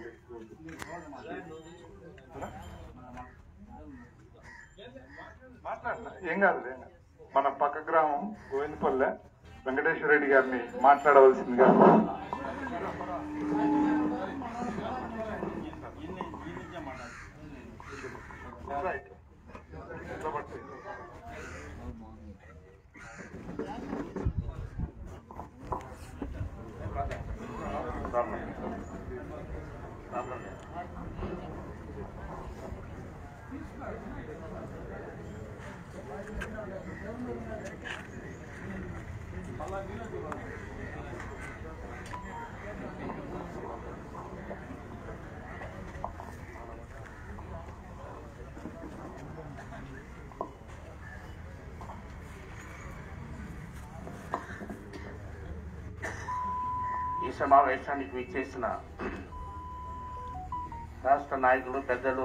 మాట్లాడనా ఏం కాదు ఏం కాదు. మన పక్క గ్రామం గోవిందపల్లె వెంకటేశ్వర రెడ్డి గారిని మాట్లాడవలసిందిగా రైట్. ఇట్లా పట్టు. ఈ సమావేశానికి విచ్చేసిన రాష్ట్ర నాయకులు పెద్దలు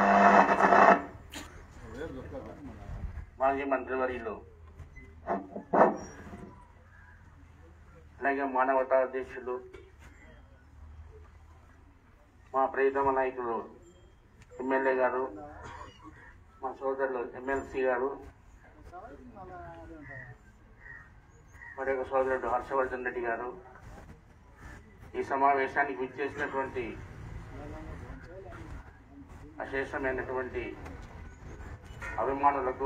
మాజీ మంత్రివర్యులు అలాగే మానవతా అధ్యక్షులు మా ప్రియతమ నాయకులు ఎమ్మెల్యే గారు మా సోదరులు ఎమ్మెల్సీ గారు మరి ఒక సోదరుడు హర్షవర్ధన్ రెడ్డి గారు ఈ సమావేశానికి విచ్చేసినటువంటి అశేషమైనటువంటి అభిమానులకు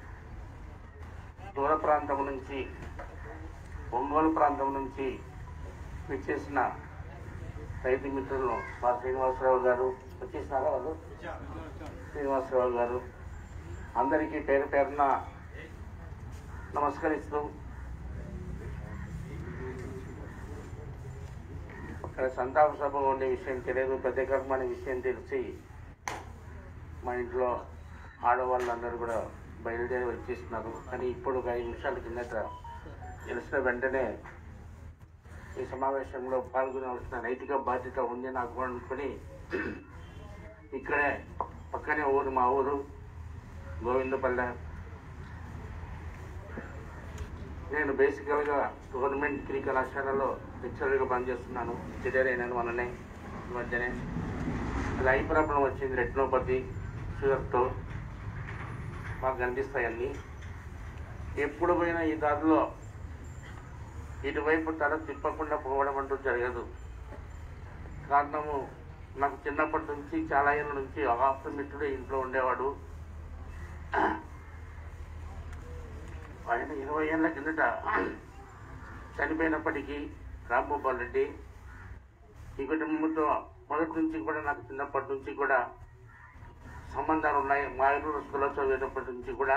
దూర ప్రాంతం నుంచి ఒంగోలు ప్రాంతం నుంచి విచ్చేసిన రైతు మిత్రులు మా శ్రీనివాసరావు గారు వచ్చేసినారా వాళ్ళు శ్రీనివాసరావు గారు అందరికీ పేరు పేరున నమస్కరిస్తూ ఇక్కడ సంతాప సభ ఉండే విషయం తెలియదు పెద్ద కర్మ అనే విషయం తెలిసి మా ఇంట్లో ఆడవాళ్ళందరూ కూడా బయలుదేరి వచ్చేస్తున్నారు కానీ ఇప్పుడు ఒక ఐదు నిమిషాల కిందట తెలిసిన వెంటనే ఈ సమావేశంలో పాల్గొనవలసిన నైతిక బాధ్యత ఉంది నాకు అనుకుని ఇక్కడే పక్కనే ఊరు మా ఊరు గోవిందపల్లె నేను బేసికల్గా గవర్నమెంట్ డిగ్రీ కళాశాలలో లెక్చరర్గా పనిచేస్తున్నాను రిటైర్ అయినాను మొన్ననే ఈ మధ్యనే అది ఐ ప్రాబ్లం వచ్చింది రెట్నోపతి షుగర్తో మాకు కనిపిస్తాయి అన్నీ ఎప్పుడు పోయినా ఈ దారిలో ఇటువైపు తల తిప్పకుండా పోవడం అంటూ జరగదు కారణము నాకు చిన్నప్పటి నుంచి చాలా ఏళ్ళ నుంచి ఆప్తమిత్రుడు ఇంట్లో ఉండేవాడు ఆయన ఇరవై ఏళ్ళ కిందట చనిపోయినప్పటికీ రాంభూపాల్ రెడ్డి ఈ కుటుంబంతో మొదటి నుంచి కూడా నాకు చిన్నప్పటి నుంచి కూడా సంబంధాలు ఉన్నాయి మా ఇల్లు స్కూల్లో చదివేటప్పటి నుంచి కూడా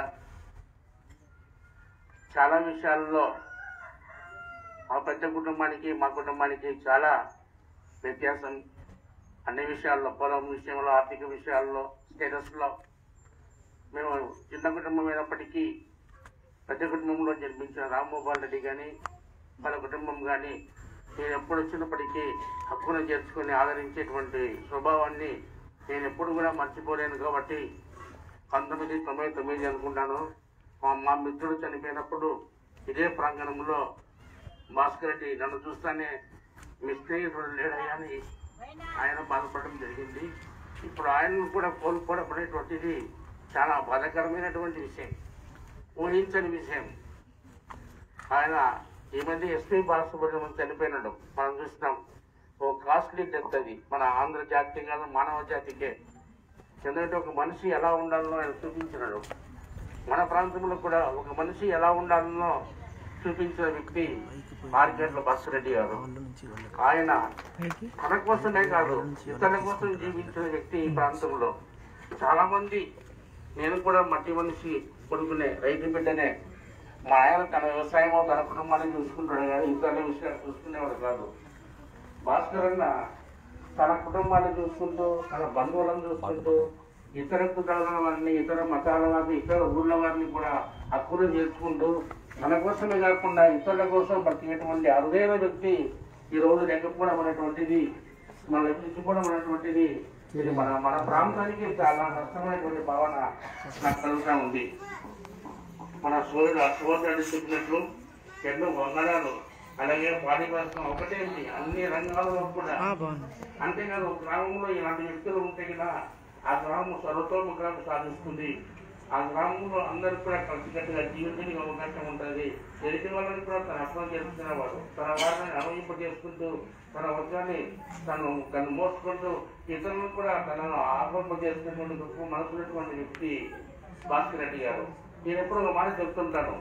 చాలా విషయాల్లో మా పెద్ద కుటుంబానికి మా కుటుంబానికి చాలా వ్యత్యాసం అన్ని విషయాల్లో పొలం విషయంలో ఆర్థిక విషయాల్లో స్టేటస్లో మేము చిన్న కుటుంబం అయినప్పటికీ పెద్ద కుటుంబంలో జన్మించిన రామ్మోహన్ రెడ్డి కానీ వాళ్ళ కుటుంబం కానీ నేను ఎప్పుడు వచ్చినప్పటికీ హక్కును చేర్చుకొని ఆదరించేటువంటి స్వభావాన్ని నేను ఎప్పుడు కూడా మర్చిపోలేను కాబట్టి పంతొమ్మిది తొంభై తొమ్మిది అనుకుంటాను మా మా మిత్రుడు చనిపోయినప్పుడు ఇదే ప్రాంగణంలో భాస్కర్ రెడ్డి నన్ను చూస్తానే మీ స్నేహితుడు లేడయ్యా అని ఆయన బాధపడడం జరిగింది ఇప్పుడు ఆయనను కూడా కోల్పోవడం అనేటువంటిది చాలా బాధాకరమైనటువంటి విషయం ఊహించని విషయం ఆయన ఈ మధ్య ఎస్పీ బాలసుబ్రహ్మణ్యం చనిపోయినాడు మనం చూస్తున్నాం ఓ కాస్ట్లీ డెత్ అది మన ఆంధ్ర జాతికి కాదు మానవ జాతికే ఎందుకంటే ఒక మనిషి ఎలా ఉండాలనో ఆయన చూపించినాడు మన ప్రాంతంలో కూడా ఒక మనిషి ఎలా ఉండాలనో చూపించిన వ్యక్తి మార్కెట్ల బస్సురెడ్డి గారు ఆయన తన కోసమే కాదు ఇతరుల కోసం జీవించిన వ్యక్తి ఈ ప్రాంతంలో చాలా మంది నేను కూడా మట్టి మనిషి కొడుకునే రైతు బిడ్డనే మా ఆయన తన వ్యవసాయం తన కుటుంబాన్ని చూసుకుంటాడు కానీ ఇతరుల విషయాలు చూసుకునేవాడు కాదు భాస్కర్ అన్న తన కుటుంబాన్ని చూసుకుంటూ తన బంధువులను చూసుకుంటూ ఇతర కులాల వారిని ఇతర మతాల వారిని ఇతర ఊళ్ళ వారిని కూడా హక్కులు చేసుకుంటూ మన కోసమే కాకుండా ఇతరుల కోసం బ్రతికేటువంటి అరుదైన వ్యక్తి ఈ రోజు లేకపోవడం అనేటువంటిది మన లభించుకోవడం అనేటువంటిది ఇది మన మన ప్రాంతానికి చాలా నష్టమైనటువంటి భావన నాకు కలుగుతా ఉంది మన సోదరుడు సోదరుడు చెప్పినట్లు ఎన్నో వందనాలు అలాగే పాడి పరిశ్రమ ఒకటే ఉంది అన్ని రంగాలలో కూడా అంతేకాదు ఒక గ్రామంలో ఇలాంటి వ్యక్తులు ఉంటే కదా ఆ గ్రామం సర్వతోముఖాన్ని సాధిస్తుంది ఆ గ్రామంలో అందరూ కూడా కలిసికట్టుగా జీవితానికి అవకాశం ఉంటుంది ఎదుటి వాళ్ళని కూడా తన అర్థం చేసుకునేవాడు తన వారిని అనుభవింప చేసుకుంటూ తన వర్గాన్ని తను తను మోసుకుంటూ ఇతరులను కూడా తనను ఆహ్వానింప చేసుకునేటువంటి గొప్ప మనసున్నటువంటి వ్యక్తి భాస్కర్ రెడ్డి గారు నేను ఎప్పుడు ఒక మాట చెప్తుంటాను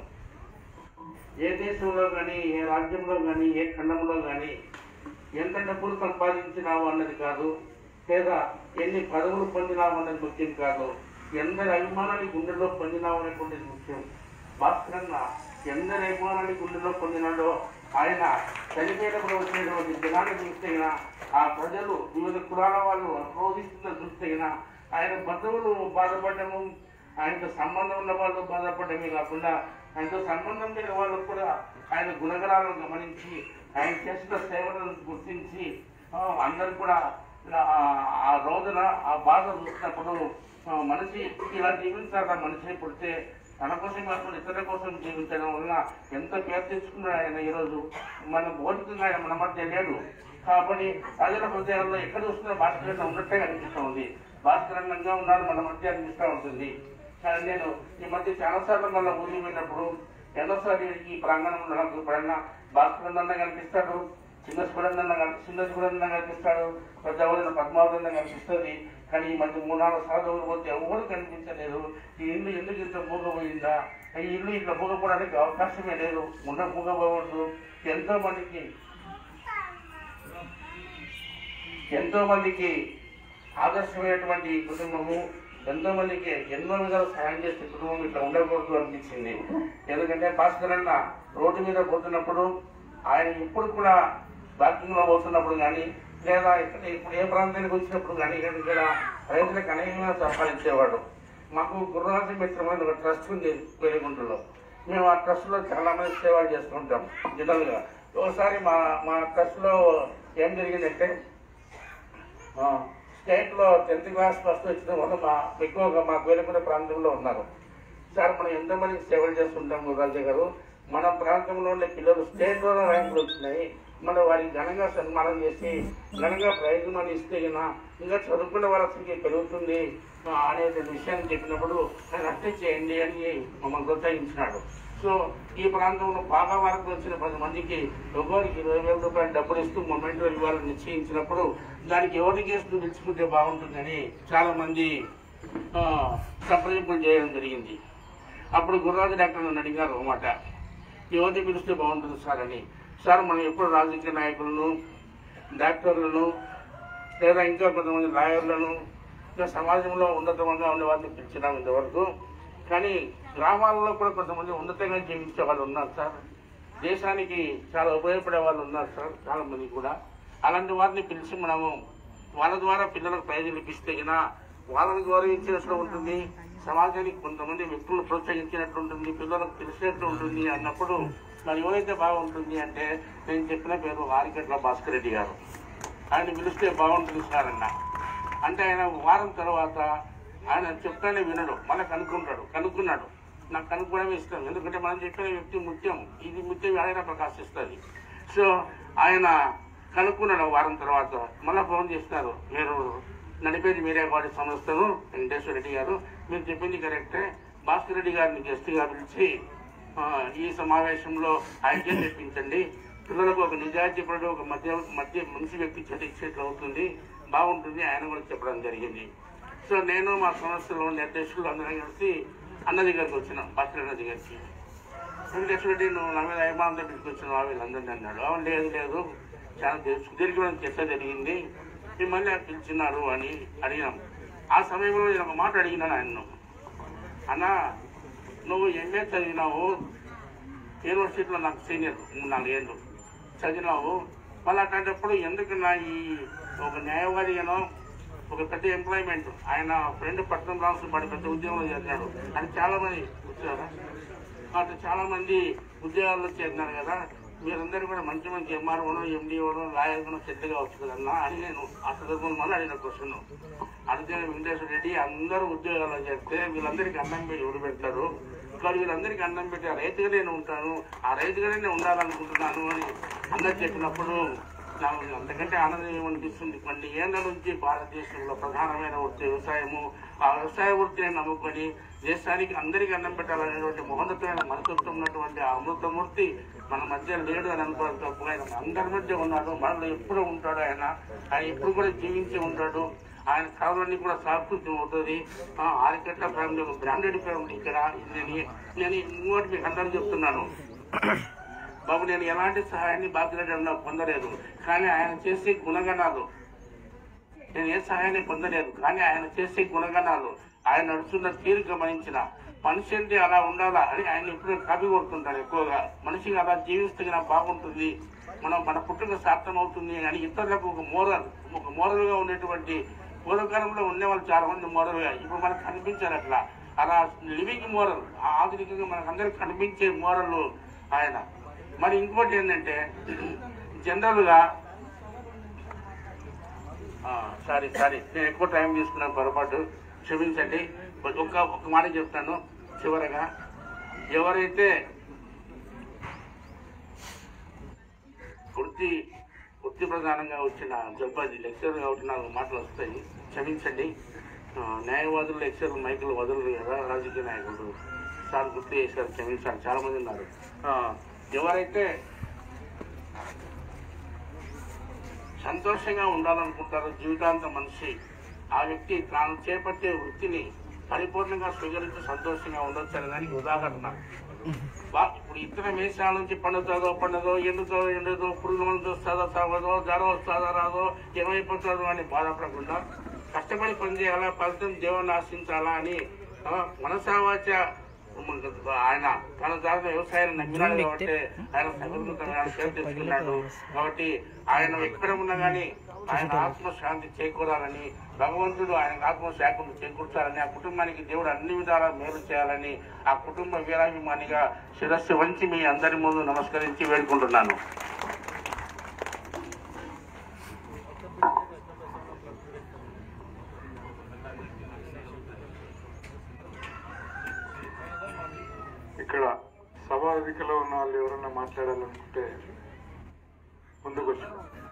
ఏ దేశంలో కానీ ఏ రాజ్యంలో కానీ ఏ ఖండంలో కానీ ఎంత డబ్బులు సంపాదించినావు అన్నది కాదు లేదా ఎన్ని పదవులు పొందినావు అన్నది ముఖ్యం కాదు ఎందరి అభిమానాన్ని గుండెలో పొందినావు అనేటువంటిది ముఖ్యం భాస్కరన్న ఎందరి అభిమానాన్ని గుండెలో పొందినాడో ఆయన చనిపోయినప్పుడు వచ్చినటువంటి జనాన్ని చూస్తే గిన, ఆ ప్రజలు వివిధ కులాల వాళ్ళు రోధిస్తున్న చూస్తే గిన, ఆయన బంధువులు బాధపడము ఆయనతో సంబంధం ఉన్న వాళ్ళు బాధపడమే కాకుండా ఆయనతో సంబంధం లేని వాళ్ళు కూడా ఆయన గుణగణాలను గమనించి ఆయన చేసిన సేవలను గుర్తించి ఆ, అందరూ కూడా ఆ, ఆ రోజున ఆ బాధ చూసినప్పుడు ఆ, మనిషి ఇలా జీవించాలి మనిషి పుడితే తన కోసం కాకుండా ఇతరుల కోసం జీవించడం వల్ల ఎంత పేరు తెచ్చుకున్నాడు ఆయన ఈరోజు మన భౌతికంగా ఆయన మన మధ్య లేడు కాబట్టి ప్రజల హృదయాల్లో ఎక్కడ చూస్తున్నా భాస్కరన్న ఉన్నట్టే అనిపిస్తూ ఉంది భాస్కరంగా ఉన్నాడు మన మధ్య అనిపిస్తూ ఉంటుంది కానీ నేను ఈ మధ్య చాలాసార్లు మళ్ళీ ఊరికి పోయినప్పుడు ఎన్నోసారి ఈ ప్రాంగణంలో నాకు ఎప్పుడన్నా భాస్కరన్న కనిపిస్తాడు చిన్న సుడన్న చిన్న సుడన్న కనిపిస్తాడు పెద్ద ఎవరైనా పద్మావతి కనిపిస్తుంది కానీ ఈ మధ్య మూడు నాలుగు సార్లు పోతే ఎవరు కనిపించలేదు ఈ ఇల్లు ఎందుకు ఇంత మూగపోయిందా ఈ ఇల్లు ఇట్లా మూగపోవడానికి అవకాశమే లేదు ఉన్న మూగపోవద్దు ఎంతో మందికి ఎంతో మందికి ఆదర్శమైనటువంటి ఈ కుటుంబము ఎంతో మందికి ఎన్నో విధాలు సాయం చేసే కుటుంబం ఇట్లా ఉండకూడదు అనిపించింది ఎందుకంటే భాస్కర్ అన్న రోడ్డు మీద పోతున్నప్పుడు ఆయన ఇప్పుడు కూడా వాకింగ్ లో పోతున్నప్పుడు కానీ లేదా ఇక్కడ ఇప్పుడు ఏ ప్రాంతానికి వచ్చినప్పుడు కానీ ఇక్కడ ఇక్కడ రైతులకు అనేకంగా సంపాదించేవాడు మాకు గురురాజ మిత్రం అనేది ఒక ట్రస్ట్ ఉంది పేరుగుంటలో మేము ఆ ట్రస్ట్ లో చాలా మంది సేవలు చేస్తుంటాం జనరల్ గా ఒకసారి మా మా ట్రస్ట్ లో ఏం జరిగిందంటే స్టేట్ లో టెన్త్ క్లాస్ ఫస్ట్ వచ్చిన వాళ్ళు మా ఎక్కువగా మా వేలుకునే ప్రాంతంలో ఉన్నారు సార్ మనం ఎంతమందికి సేవలు చేస్తుంటాం గురాజీ గారు మన ప్రాంతంలో ఉండే పిల్లలు స్టేట్ లో ర్యాంకులు వచ్చినాయి మనం వారికి ఘనంగా సన్మానం చేసి ఘనంగా ప్రైజ్ మనీ ఇస్తే గిన ఇంకా చదువుకునే వాళ్ళ సంఖ్య పెరుగుతుంది ఆ, అనే విషయాన్ని చెప్పినప్పుడు ఆయన అట్టే చేయండి అని మమ్మల్ని ప్రోత్సహించినాడు సో ఈ ప్రాంతంలో బాగా వరకు వచ్చిన పది మందికి ఒక్కొక్కరికి ఇరవై వేల రూపాయలు డబ్బులు ఇస్తూ మొమెంట్ ఇవ్వాలని నిశ్చయించినప్పుడు దానికి ఎవరి కేసులు పిలుచుకుంటే బాగుంటుందని చాలా మంది ఆ, సంప్రదింపులు చేయడం జరిగింది అప్పుడు గురురాజు డాక్టర్ నన్ను అడిగారు అన్నమాట యువతి పిలిస్తే బాగుంటుంది సార్ అని సార్ మనం ఎప్పుడు రాజకీయ నాయకులను డాక్టర్లను లేదా ఇంకా కొంతమంది లాయర్లను ఇంకా సమాజంలో ఉన్నతంగా ఉండే వారిని పిలిచినాం ఇంతవరకు కానీ గ్రామాలలో కూడా కొంతమంది ఉన్నతంగా జీవించే వాళ్ళు ఉన్నారు సార్ దేశానికి చాలా ఉపయోగపడే వాళ్ళు ఉన్నారు సార్ చాలా మంది కూడా అలాంటి వారిని పిలిచి మనము వాళ్ళ ద్వారా పిల్లలకు ప్రయోజనం ఇప్పిస్తే గినా వాళ్ళని గౌరవించినట్లు ఉంటుంది సమాజానికి కొంతమంది వ్యక్తులను ప్రోత్సహించినట్లు ఉంటుంది పిల్లలకు తెలిసినట్లు ఉంటుంది అన్నప్పుడు మరి ఎవరైతే బాగుంటుంది అంటే నేను చెప్పిన పేరు ఆరికట్ల భాస్కర్ రెడ్డి గారు ఆయన పిలిస్తే బాగుంటుంది సార్ అన్న అంటే ఆయన వారం తర్వాత ఆయన చెప్తానే వినడు మళ్ళీ కనుక్కుంటాడు కనుక్కున్నాడు నాకు కనుక్కోవడమే ఇష్టం ఎందుకంటే మనం చెప్పిన వ్యక్తి ముత్యం ఇది ముత్యం ఎలాగైనా ప్రకాశిస్తుంది సో ఆయన కనుక్కున్నాడు వారం తర్వాత మళ్ళీ ఫోన్ చేస్తారు మీరు నడిపేది మీరే వాడి సంస్థను వెంకటేశ్వర రెడ్డి గారు మీరు చెప్పింది కరెక్టే భాస్కర్ రెడ్డి గారిని గెస్ట్గా పిలిచి ఆ, ఈ సమావేశంలో ఐక్యం తెప్పించండి పిల్లలకు ఒక నిజాయితీపరుడు ఒక మధ్య మధ్య మంచి వ్యక్తి చెట్టు ఇచ్చేట్లు అవుతుంది బాగుంటుంది ఆయన కూడా చెప్పడం జరిగింది సో నేను మా సంస్థలో నిర్దేశకులు అందరం కలిసి అన్న దగ్గరికి వచ్చినాం భాస్కర్ అన్న దగ్గరికి వెంకటేశ్వర రెడ్డి నువ్వు నా మీద అభిమానంతో పిలుచుకొచ్చినావు వీళ్ళందరినీ అన్నాడు అవును లేదు లేదు చాలా దే- సుదీర్ఘమైన చర్చ జరిగింది మిమ్మల్ని పిలిచినారు అని అడిగినాం ఆ సమయంలో నేను ఒక మాట అడిగినాను ఆయన్ను అన్న నువ్వు ఎంఏ చదివినావు యూనివర్సిటీలో నాకు సీనియర్ మూడు నాలుగు ఏళ్ళు చదివినావు మళ్ళీ అట్లాంటప్పుడు ఎందుకు నా ఈ ఒక న్యాయవాదిగానో ఒక పెద్ద ఎంప్లాయ్మెంట్ ఆయన ఫ్రెండ్ పట్టణం రావాల్సిన పడి పెద్ద ఉద్యోగంలో చేరినాడు అని చాలా మంది వచ్చారు అట్లా చాలా మంది ఉద్యోగాల్లో చేరినారు కదా మీరందరూ కూడా మంచి మంచి ఎంఆర్ఓను ఎండిఓను లాయర్ను సెట్గా వచ్చు కదన్నా అని నేను ఆ సందర్భంలో మళ్ళీ అడిగిన క్వశ్చన్ అడిగితే వెంకటేశ్వర రెడ్డి అందరూ ఉద్యోగాల్లో చేస్తే వీళ్ళందరికీ అన్నం పెట్టి ఎవరు పెడతారు కానీ వీళ్ళందరికీ అన్నం పెట్టి ఆ రైతుగా నేను ఉంటాను ఆ రైతుగానే నేను ఉండాలనుకుంటున్నాను అని అందరు చెప్పినప్పుడు నాకు అంతకంటే ఆనందం ఏమనిపిస్తుంది కొన్ని ఏళ్ల నుంచి భారతదేశంలో ప్రధానమైన వృత్తి వ్యవసాయము ఆ వ్యవసాయ వృత్తిని నమ్ముకొని దేశానికి అందరికీ అన్నం పెట్టాలనేటువంటి మహోన్నతమైన మనస్తత్వం ఉన్నటువంటి ఆ అమృతమూర్తి మన మధ్య లేడు అని అనుకోవాలి తప్ప ఆయన అందరి మధ్య ఉన్నాడు మనలో ఎప్పుడు ఉంటాడు ఆయన ఆయన ఎప్పుడు కూడా జీవించి ఉంటాడు ఆయన కళలన్నీ కూడా సాకృత్యం అవుతుంది ఆ, ఆరికట్ల ఫ్యామిలీ ఒక బ్రాండెడ్ ఫ్యామిలీ ఇక్కడ నేను నేను ఇంకోటి మీకు అందరూ చెప్తున్నాను బాబు నేను ఎలాంటి సహాయాన్ని బాధ్యత పొందలేదు కానీ ఆయన చేసే గుణగణాలు నేను ఏ సహాయాన్ని పొందలేదు కానీ ఆయన చేసే గుణగణాలు ఆయన నడుస్తున్న తీరు గమనించిన మనిషి అంటే అలా ఉండాలా అని ఆయన ఇప్పుడు కాపీ కొడుతుంటారు ఎక్కువగా మనిషికి అలా జీవిస్తే నాకు బాగుంటుంది మనం మన పుట్టుక సార్థం అవుతుంది అని ఇతరులకు ఒక మోరల్ ఒక మోరల్ గా ఉండేటువంటి పూర్వకాలంలో ఉండే వాళ్ళు చాలా మంది మోరల్ గా ఇప్పుడు మనకు కనిపించారు అట్లా అలా లివింగ్ మోరల్ ఆధునికంగా మనకు అందరికి కనిపించే మోరల్ ఆయన మరి ఇంకోటి ఏంటంటే జనరల్ గా సారీ సారీ నేను ఎక్కువ టైం తీసుకున్నాను పొరపాటు క్షమించండి ఒక ఒక మాట చెప్తాను చివరగా ఎవరైతే వృత్తి వృత్తి ప్రధానంగా వచ్చిన జబ్బది లెక్చర్ కాబట్టి నాకు మాటలు వస్తాయి క్షమించండి ఆ, న్యాయవాదులు లెక్చర్ మైకులు వదలరు కదా రాజకీయ నాయకులు సార్ గుర్తు చేశారు క్షమించాలి చాలా మంది ఉన్నారు ఆ, ఎవరైతే సంతోషంగా ఉండాలనుకుంటారో జీవితాంతం మనిషి ఆ వ్యక్తి తాను చేపట్టే వృత్తిని పరిపూర్ణంగా స్వీకరించి సంతోషంగా ఉండొచ్చు అనే దానికి ఉదాహరణ వా- ఇప్పుడు ఇతర మేషాల నుంచి పండుతుందో పండుదో ఎండుతో ఎండుతో పురుగు మందు వస్తుందో సాగదో జ్వరం వస్తుందో రాదో ఏమైపోతుందో అని బాధపడకుండా కష్టపడి పనిచేయాలా ఫలితం దేవుని ఆశించాలా అని ఆ, మనసావాచ ఆయన తన దారిలో వ్యవసాయాన్ని నమ్మినాడు కాబట్టి ఆయన సగృతంగా పేరు తెచ్చుకున్నాడు కాబట్టి ఆయన ఎక్కడ ఉన్నా కానీ ఆయన ఆత్మ శాంతి చేకూరాలని భగవంతుడు ఆయన ఆత్మ శాంతి చేకూర్చాలని ఆ కుటుంబానికి దేవుడు అన్ని విధాలా మేలు చేయాలని ఆ కుటుంబ వీరాభిమానిగా శిరస్సు వంచి మీ అందరి ముందు నమస్కరించి వేడుకుంటున్నాను ఇక్కడ సభాధికలో ఉన్న వాళ్ళు ఎవరన్నా మాట్లాడాలనుకుంటే ముందుకు వచ్చి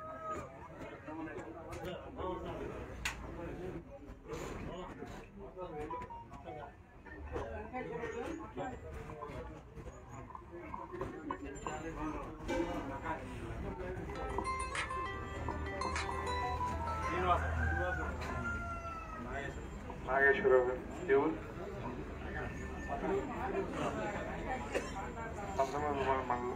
నాగేశ్వరరావు గారు ఎవరు పంతొమ్మిది వందల మండలం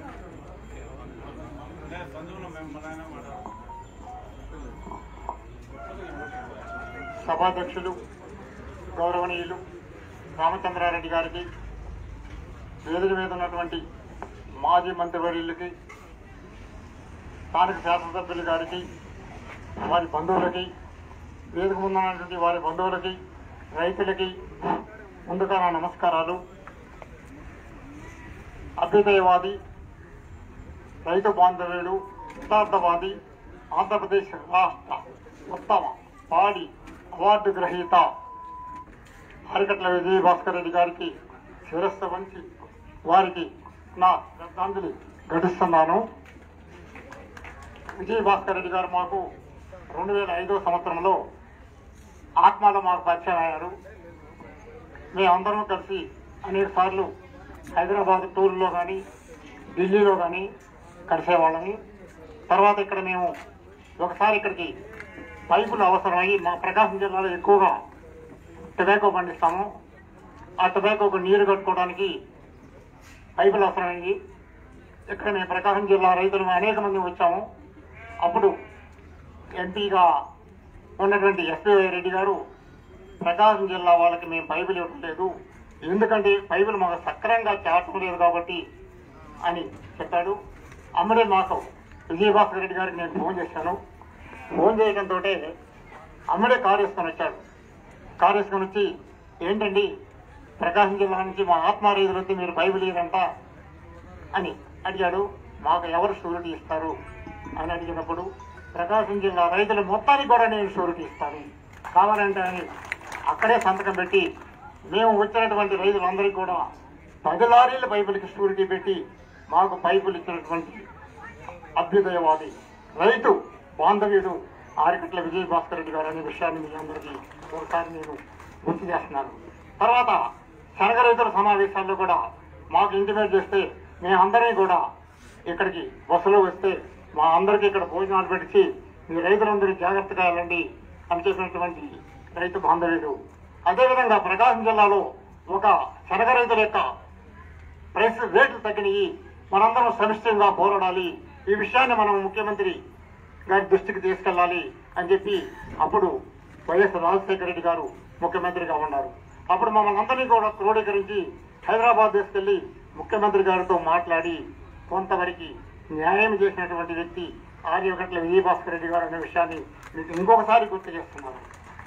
సభాధ్యక్షులు గౌరవనీయులు రామచంద్రారెడ్డి గారికి వేదిక మీద ఉన్నటువంటి మాజీ మంత్రివర్యులకి స్థానిక శాసనసభ్యులు గారికి వారి బంధువులకి వేదిక ముందున్నటువంటి వారి బంధువులకి రైతులకి ముందుగా నా నమస్కారాలు అభ్యుదయవాది రైతు బాంధవ్యుడు యథార్థవాది ఆంధ్రప్రదేశ్ రాష్ట్ర ఉత్తమ పాడి అవార్డు గ్రహీత హరికట్ల విజయ భాస్కర్ రెడ్డి గారికి శిరస్సు వంచి వారికి నా శ్రద్ధాంజలి ఘటిస్తున్నాను విజయ భాస్కర్ రెడ్డి గారు మాకు రెండు వేల ఐదో సంవత్సరంలో ఆత్మలో మాకు పరిచయం అయ్యారు మేమందరం కలిసి అనేక సార్లు హైదరాబాద్ టూర్లో కానీ ఢిల్లీలో కానీ కలిసేవాళ్ళని తర్వాత ఇక్కడ మేము ఒకసారి ఇక్కడికి పైపులు అవసరమయ్యి మా ప్రకాశం జిల్లాలో ఎక్కువగా టొబాకో పండిస్తాము ఆ టొబాకోకు నీరు కట్టుకోవడానికి పైపులు అవసరమయ్యి ఇక్కడ మేము ప్రకాశం జిల్లా రైతులు అనేక మంది వచ్చాము అప్పుడు ఎంపీగా ఉన్నటువంటి ఎస్పీ రెడ్డి గారు ప్రకాశం జిల్లా వాళ్ళకి మేము పైపులు ఇవ్వడం లేదు ఎందుకంటే పైపులు మాకు సక్రమంగా చేరటం లేదు కాబట్టి అని చెప్పాడు అమ్మడే మాకు విజయభాస్కర్ రెడ్డి గారికి నేను ఫోన్ చేశాను ఫోన్ చేయడంతో అమ్మడే కారు వేసుకొని వచ్చాడు కారు వేసుకొని వచ్చి ఏంటండి ప్రకాశం జిల్లా నుంచి మా ఆత్మ రైతులు వచ్చి మీరు పైపులు ఇయ్యరంట అని అడిగాడు మాకు ఎవరు షూరిటీ ఇస్తారు అని అడిగినప్పుడు ప్రకాశం జిల్లా రైతులు మొత్తానికి కూడా నేను షూరిటీ ఇస్తాను కావాలంటే అని అక్కడే సంతకం పెట్టి మేము వచ్చినటువంటి రైతులందరికీ కూడా పది లారీల పైపులకి షూరిటీ పెట్టి మాకు పైపులు ఇచ్చినటువంటి అభ్యుదయవాది రైతు బాంధవ్యుడు ఆరికట్ల విజయ భాస్కర్ రెడ్డి గారు అనే విషయాన్ని మీ అందరికీ ఒకసారి నేను గుర్తు చేస్తున్నాను తర్వాత శనగ రైతుల సమావేశాల్లో కూడా మాకు ఇంటిమేట్ చేస్తే మేమందరం కూడా ఇక్కడికి బస్సులో వస్తే మా అందరికీ ఇక్కడ భోజనాలు పెట్టి మీ రైతులందరూ జాగ్రత్తగా వెళ్ళండి అని చెప్పినటువంటి రైతు బాంధవ్యుడు అదేవిధంగా ప్రకాశం జిల్లాలో ఒక శనగ రైతుల యొక్క ప్రైస్ రేట్లు తగ్గినాయి మనందరం సమిష్టిగా పోరాడాలి ఈ విషయాన్ని మనం ముఖ్యమంత్రి గారి దృష్టికి తీసుకెళ్ళాలి అని చెప్పి అప్పుడు వైఎస్ రాజశేఖర రెడ్డి గారు ముఖ్యమంత్రిగా ఉన్నారు అప్పుడు మమ్మల్ని అందరినీ కూడా క్రోడీకరించి హైదరాబాద్ తీసుకెళ్లి ముఖ్యమంత్రి గారితో మాట్లాడి కొంతవరకు న్యాయం చేసినటువంటి వ్యక్తి ఆర్యగట్ల విజయభాస్కర్ రెడ్డి గారు అనే విషయాన్ని మీకు ఇంకొకసారి గుర్తు చేస్తున్నాను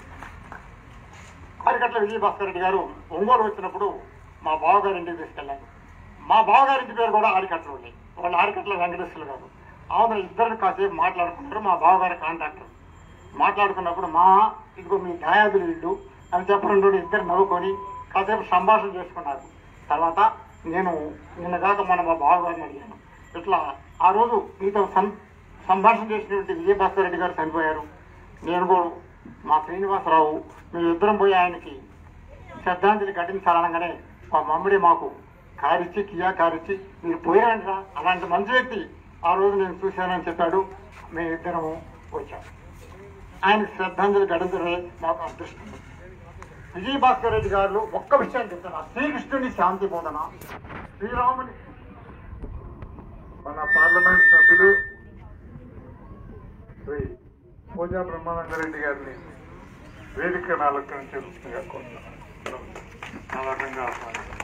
ఆరికట్ల విజయభాస్కర్ రెడ్డి గారు ఒంగోలు వచ్చినప్పుడు మా బావగారి ఇంటికి తీసుకెళ్ళాను మా బావగారింటి పేరు కూడా ఆరికట్లు ఉంది వాళ్ళు ఆరికట్ల వెంకటేశ్వర గారు ఆమె ఇద్దరు కాసేపు మాట్లాడుకున్నారు మా బావగారి కాంట్రాక్టర్ మాట్లాడుకున్నప్పుడు మా ఇదిగో మీ దాయాదులు వీళ్ళు అని చెప్పడం ఇద్దరు నవ్వుకొని కాసేపు సంభాషణ చేసుకున్నారు తర్వాత నేను నిన్న కాక మన మా బావగారిని అడిగాను ఇట్లా ఆ రోజు మీతో సం సంభాషణ చేసినటువంటి విజయభాస్కర్ రెడ్డి గారు చనిపోయారు నేను కూడా మా శ్రీనివాసరావు మేము ఇద్దరం పోయి ఆయనకి శ్రద్ధాంజలి ఘటించాలనగానే మా మమ్మడి మాకు కారిచ్చి కియా కారిచ్చి మీరు పోయిరంటరా అలాంటి మంచి వ్యక్తి ఆ రోజు నేను చూశానని చెప్పాడు మేము ఇద్దరం వచ్చాం ఆయనకు శ్రద్ధాంజలి ఘటించడమే మాకు అదృష్టం విజయ భాస్కర్ రెడ్డి గారు ఒక్క విషయం చెప్తున్నా శ్రీకృష్ణుని శాంతి బోధన శ్రీరాముని మన పార్లమెంట్ సభ్యులు శ్రీ పూజా బ్రహ్మానందరెడ్డి గారిని వేదిక నాలుగు కోరుతున్నాను ఆ రకంగా ఆహ్వానిస్తాం.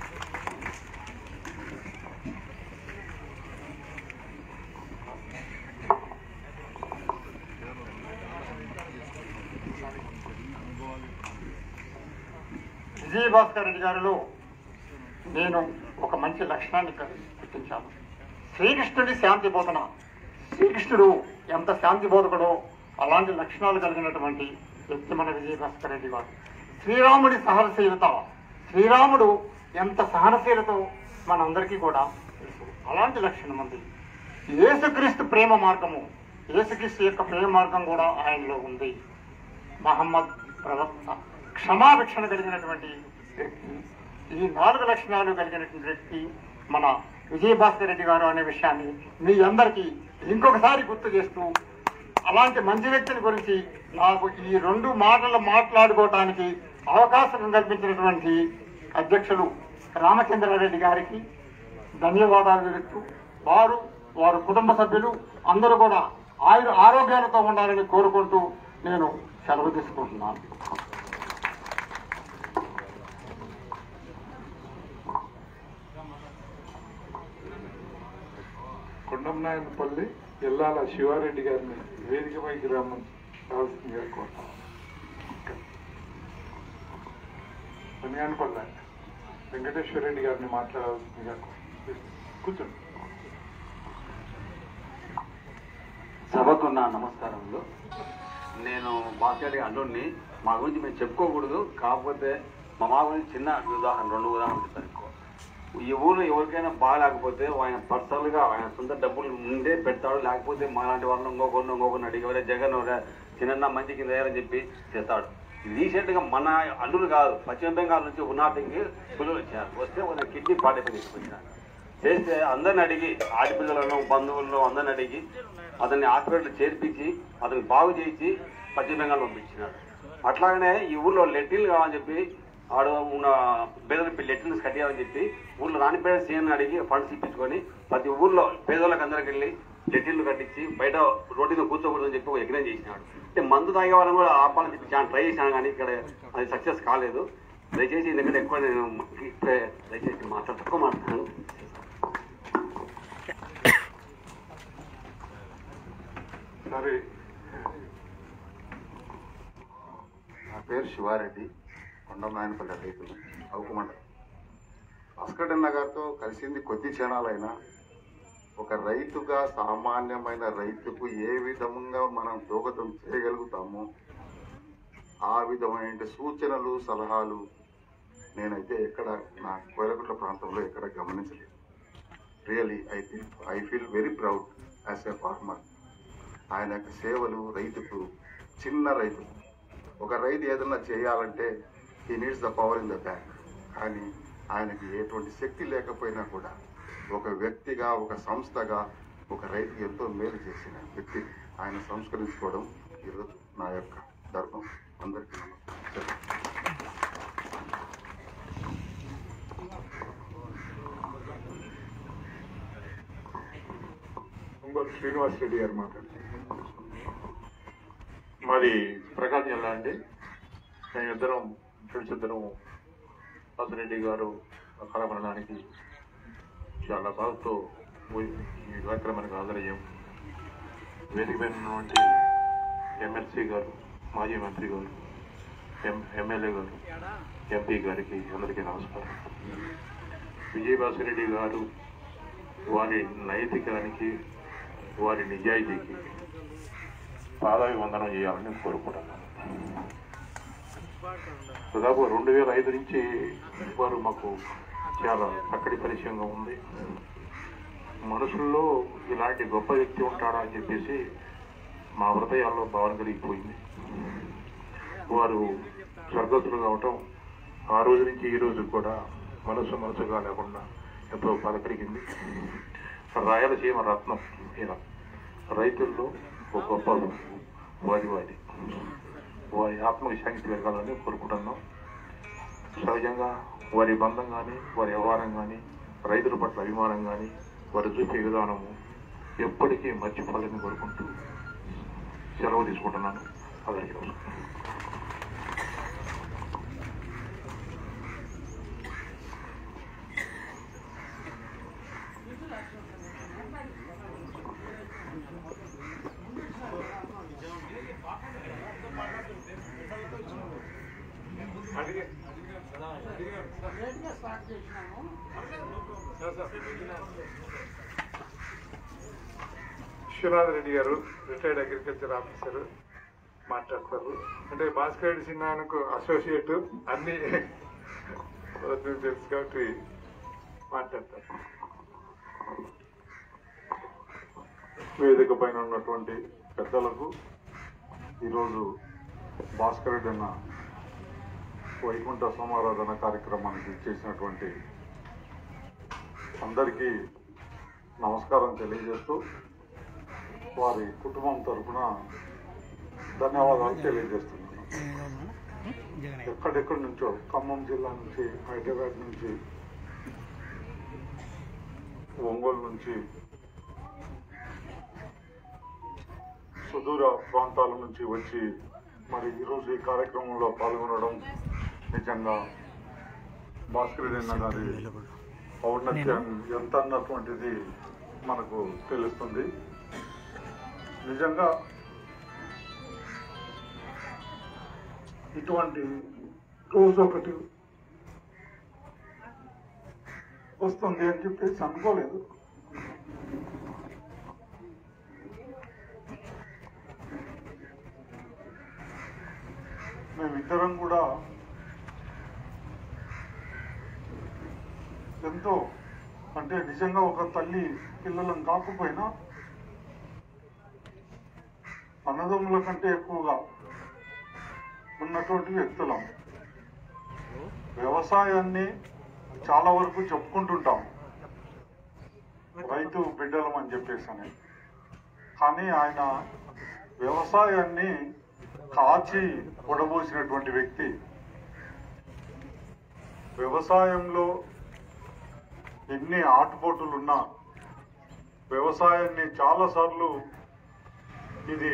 విజయ భాస్కర్ రెడ్డి గారిలో నేను ఒక మంచి లక్షణాన్ని గుర్తించాను శ్రీకృష్ణుడి శాంతి బోధన శ్రీకృష్ణుడు ఎంత శాంతి బోధకుడో అలాంటి లక్షణాలు కలిగినటువంటి వ్యక్తి మన విజయ భాస్కర్ రెడ్డి గారు శ్రీరాముడి సహనశీలత శ్రీరాముడు ఎంత సహనశీలతో మనందరికీ కూడా తెలుసు అలాంటి లక్షణం ఉంది యేసుక్రీస్తు ప్రేమ మార్గము యేసుక్రీస్తు యొక్క ప్రేమ మార్గం కూడా ఆయనలో ఉంది మహమ్మద్ ప్రవక్త క్షమాభిక్షణ కలిగినటువంటి వ్యక్తి ఈ నాలుగు లక్షణాలు కలిగినటువంటి వ్యక్తి మన విజయభాస్కర్ రెడ్డి గారు అనే విషయాన్ని మీ అందరికీ ఇంకొకసారి గుర్తు చేస్తూ అలాంటి మంచి వ్యక్తిని గురించి నాకు ఈ రెండు మాటలు మాట్లాడుకోవటానికి అవకాశం కల్పించినటువంటి అధ్యక్షులు రామచంద్రారెడ్డి గారికి ధన్యవాదాలు తెలుపుతూ వారు వారి కుటుంబ సభ్యులు అందరూ కూడా ఆయుర ఆరోగ్యాలతో ఉండాలని కోరుకుంటూ నేను సెలవు తీసుకుంటున్నాను కొండంనాయనపల్లి ఎల్లాల శివారెడ్డి గారిని వేదికపైకి రమ్మని రావాల్సిందిగా కోరుతాం పుణ్యానుపల్ల వెంకటేశ్వర రెడ్డి గారిని మాట్లాడాల్సిందిగా కోరుతాం. కూర్చోండి సభకు నా నమస్కారములు నేను మాట్లాడే అల్లుడిని మా గురించి మేము చెప్పుకోకూడదు కాకపోతే మా మా గురించి చిన్న ఉదాహరణ రెండు ఉదాహరణలు చెప్తాను ఎక్కువ ఈ ఊళ్ళో ఎవరికైనా బాగాలేకపోతే ఆయన పర్సనల్గా ఆయన సొంత డబ్బులు ముందే పెడతాడు లేకపోతే మాలాంటి వాళ్ళని ఇంకొకరిని ఇంకొకరిని అడిగి ఎవరే జగన్ ఎవరే చిన్న మంచి కింద అని చెప్పి చేస్తాడు రీసెంట్గా మన అల్లుడు కాదు పశ్చిమ బెంగాల్ నుంచి ఉన్నాటికి పిల్లలు వచ్చారు వస్తే వాళ్ళ కిడ్నీ పాడైపోయి తీసుకొచ్చినారు చేస్తే అందరిని అడిగి ఆడపిల్లలను బంధువులను అందరిని అడిగి అతన్ని హాస్పిటల్ చేర్పించి అతన్ని బాగు చేయించి పశ్చిమ బెంగాల్ పంపించినాడు అట్లాగనే ఈ ఊళ్ళో లెట్రిన్లు కావాలని చెప్పి ఆడ ఉన్న పేదలకు లెట్రిన్స్ కట్టాలని చెప్పి ఊళ్ళో రానిపేద సీఎం అడిగి ఫండ్స్ ఇప్పించుకొని ప్రతి ఊళ్ళో పేదలకు అందరికి వెళ్ళి లెట్రిన్లు కట్టించి బయట రోడ్డు మీద కూర్చోకూడదని చెప్పి ఒక యజ్ఞం చేసినాడు అంటే మందు తాగే వాళ్ళని కూడా ఆపాలని చెప్పి చాలా ట్రై చేశాను కానీ ఇక్కడ అది సక్సెస్ కాలేదు దయచేసి ఎందుకంటే ఎక్కువ నేను ఇప్పుడే దయచేసి మాట్లాడు తక్కువ మాట్లాడతాను సరే నా పేరు శివారెడ్డి కొండమాయనపల్లి రైతులు అవుకుమండలం భాస్కర్ అన్న గారితో కలిసింది కొద్ది క్షణాలైనా ఒక రైతుగా సామాన్యమైన రైతుకు ఏ విధంగా మనం దోగతం చేయగలుగుతామో ఆ విధమైన సూచనలు సలహాలు నేనైతే ఎక్కడ నా కోయలగుట్ల ప్రాంతంలో ఎక్కడ గమనించలేదు really I feel I feel very proud as a farmer ఆయన యొక్క సేవలు రైతుకు చిన్న రైతు ఒక రైతు ఏదన్నా చేయాలంటే he needs the power in the bank కానీ ఆయనకి ఎటువంటి శక్తి లేకపోయినా కూడా ఒక వ్యక్తిగా ఒక సంస్థగా ఒక రైతుకి ఎంతో మేలు చేసిన వ్యక్తి ఆయన సంస్కరించుకోవడం ఈరోజు నా యొక్క ధర్మం అందరికీ నమస్కారం ఒంగోలు శ్రీనివాస్ రెడ్డి గారు మాట్లాడుతున్నారు మాది ప్రకాశం జిల్లా అండి మేమిద్దరం ఫ్రెండ్స్ ఇద్దరం వాసిరెడ్డి గారు కలపడానికి చాలా బాధతో పోయి ఈ కార్యక్రమానికి హాజరయ్యాం వేదిక పైన ఉన్నటువంటి ఎమ్మెల్సీ గారు మాజీ మంత్రి గారు ఎం ఎమ్మెల్యే గారు ఎంపీ గారికి అందరికీ నమస్కారం విజయభాస్కరెడ్డి గారు వారి నైతికానికి వారి నిజాయితీకి పాదాభివందనం చేయాలని కోరుకుంటున్నాను దాదాపు రెండు వేల ఐదు నుంచి వారు మాకు చాలా చక్కటి పరిచయంగా ఉంది మనుషుల్లో ఇలాంటి గొప్ప వ్యక్తి ఉంటాడా అని చెప్పేసి మా హృదయాల్లో భావన కలిగిపోయింది వారు స్వర్గస్థులు కావటం ఆ రోజు నుంచి ఈ రోజు కూడా మనసు మనసుగా లేకుండా ఎంతో పలకరిగింది రాయలసీమ రత్నం ఈయన రైతుల్లో ఒక గొప్ప వారి వారి వారి ఆత్మకి శాంతి పెరగాలని కోరుకుంటున్నాం సహజంగా వారి బంధం కానీ వారి వ్యవహారం కానీ రైతుల పట్ల అభిమానం కానీ వారు చూపే విధానము ఎప్పటికీ మర్చిపోవాలని కోరుకుంటూ సెలవు తీసుకుంటున్నాను అందరికీ నమస్కారం విశ్వనాథ్ రెడ్డి గారు రిటైర్డ్ అగ్రికల్చర్ ఆఫీసర్ మాట్లాడతారు అంటే భాస్కర్ రెడ్డి సినిమాకు అసోసియేట్ అన్ని వరకు తెలుసు కాబట్టి మాట్లాడతారు వేదిక పైన ఉన్నటువంటి పెద్దలకు ఈరోజు భాస్కర్ రెడ్డి అన్న వైకుంఠ సమారాధన కార్యక్రమానికి చేసినటువంటి అందరికీ నమస్కారం తెలియజేస్తూ వారి కుటుంబం తరఫున ధన్యవాదాలు తెలియజేస్తున్నాను ఎక్కడెక్కడి నుంచో ఖమ్మం జిల్లా నుంచి హైదరాబాద్ నుంచి ఒంగోలు నుంచి సుదూర ప్రాంతాల నుంచి వచ్చి మరి ఈరోజు ఈ కార్యక్రమంలో పాల్గొనడం నిజంగా భాస్కర్ అన్న గారి ఔన్నత్యం ఎంత అన్నటువంటిది మనకు తెలుస్తుంది నిజంగా ఇటువంటి రోజు ఒకటి వస్తుంది అని చెప్పేసి అనుకోలేదు మేమిద్దరం కూడా ఎంతో అంటే నిజంగా ఒక తల్లి పిల్లలను కాకపోయినా అన్నదమ్ముల కంటే ఎక్కువగా ఉన్నటువంటి వ్యక్తులం వ్యవసాయాన్ని చాలా వరకు చెప్పుకుంటుంటాం రైతు బిడ్డలం అని చెప్పేసి అని కానీ ఆయన వ్యవసాయాన్ని కాచి పొడబోసినటువంటి వ్యక్తి వ్యవసాయంలో ఎన్ని ఆటుపోటులున్నా వ్యవసాయాన్ని చాలాసార్లు ఇది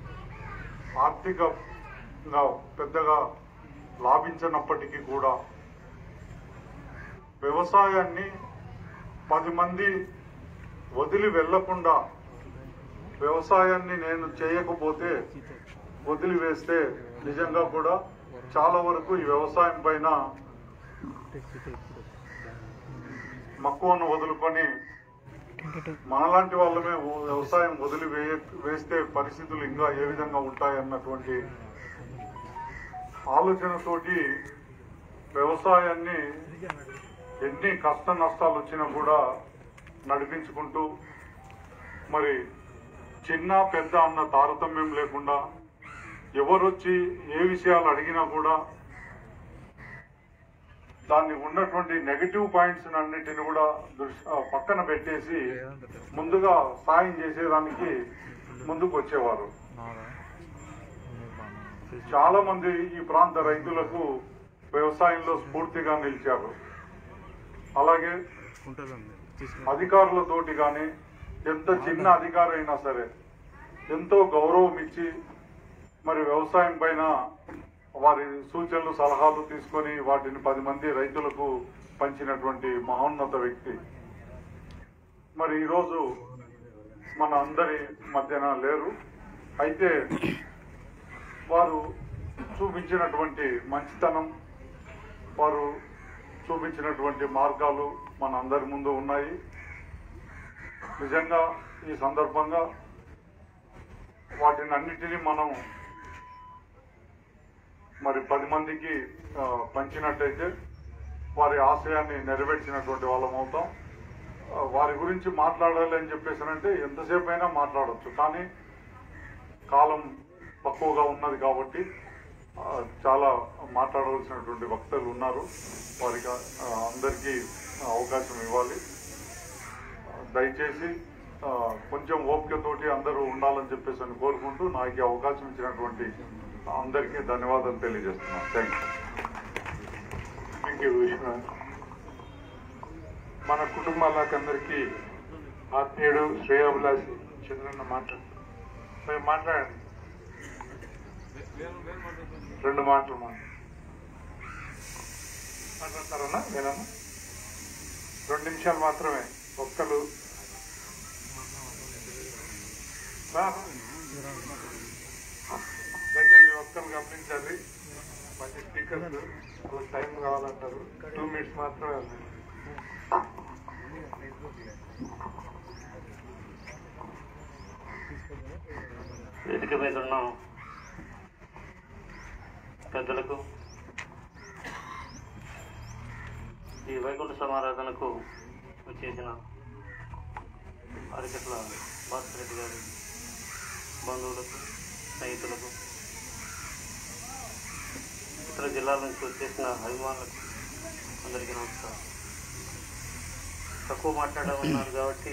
ఆర్థికంగా పెద్దగా లాభించినప్పటికీ కూడా వ్యవసాయాన్ని పది మంది వదిలి వెళ్లకుండా వ్యవసాయాన్ని నేను చేయకపోతే వదిలివేస్తే నిజంగా కూడా చాలా వరకు ఈ వ్యవసాయం పైన మక్కువను వదులుకొని మనలాంటి వాళ్ళమే ఓ- వ్యవసాయం వదిలి వేయ వేస్తే పరిస్థితులు ఇంకా ఏ విధంగా ఉంటాయన్నటువంటి ఆలోచనతోటి వ్యవసాయాన్ని ఎన్ని కష్ట నష్టాలు వచ్చినా కూడా నడిపించుకుంటూ మరి చిన్న పెద్ద అన్న తారతమ్యం లేకుండా ఎవరొచ్చి ఏ విషయాలు అడిగినా కూడా దాన్ని ఉన్నటువంటి నెగటివ్ పాయింట్స్ అన్నిటిని కూడా దృష్టి ఆ, పక్కన పెట్టేసి ముందుగా సాయం చేసేదానికి ముందుకు వచ్చేవారు చాలా మంది ఈ ప్రాంత రైతులకు వ్యవసాయంలో స్ఫూర్తిగా నిలిచారు అలాగే అధికారులతోటి కానీ ఎంత చిన్న అధికారి అయినా సరే ఎంతో గౌరవం ఇచ్చి మరి వ్యవసాయం పైన వారి సూచనలు సలహాలు తీసుకొని వాటిని పది మంది రైతులకు పంచినటువంటి మహోన్నత వ్యక్తి మరి ఈరోజు మన అందరి మధ్యన లేరు అయితే వారు చూపించినటువంటి మంచితనం వారు చూపించినటువంటి మార్గాలు మన అందరి ముందు ఉన్నాయి నిజంగా ఈ సందర్భంగా వాటిని అన్నిటినీ మనం మరి పది మందికి ఆ, పంచినట్టయితే వారి ఆశయాన్ని నెరవేర్చినటువంటి వాళ్ళం అవుతాం ఆ, వారి గురించి మాట్లాడాలి అని చెప్పేసానంటే ఎంతసేపు అయినా మాట్లాడవచ్చు కానీ కాలం తక్కువగా ఉన్నది కాబట్టి ఆ, చాలా మాట్లాడవలసినటువంటి వక్తలు ఉన్నారు వారికి ఆ, అందరికీ అవకాశం ఇవ్వాలి ఆ, దయచేసి ఆ, కొంచెం ఓపికతోటి అందరూ ఉండాలని చెప్పేసి అని కోరుకుంటూ నాకు ఈ అవకాశం ఇచ్చినటువంటి అందరికీ ధన్యవాదాలు తెలియజేస్తున్నాను thank you thank you Viswanath మన కుటుంబాలకందరికీ ఆత్మీయుడు శ్రేయోభిలాషి చంద్రన్న మాట్లాడు మీరు మాట్లాడండి రెండు మాటలు మాట మాట్లాడతారన్నా నేనన్నా రెండు నిమిషాలు మాత్రమే ఒక్కలు రా. దయచేసి ఒక్కరు గమనించాలి మంచి స్పీకర్స్ వాళ్ళకి టైం కావాలంటారు టూ మినిట్స్ మాత్రమే ఉంది వేదిక మీద ఉన్న పెద్దలకు ఈ వైకుంఠ సమారాధనకు వచ్చేసిన అరికట్ల భాస్కర్ రెడ్డి గారి బంధువులకు స్నేహితులకు ఇతర జిల్లాల నుంచి వచ్చేసిన అభిమానులకు అందరికీ నమస్కారం తక్కువ మాట్లాడమన్నారు కాబట్టి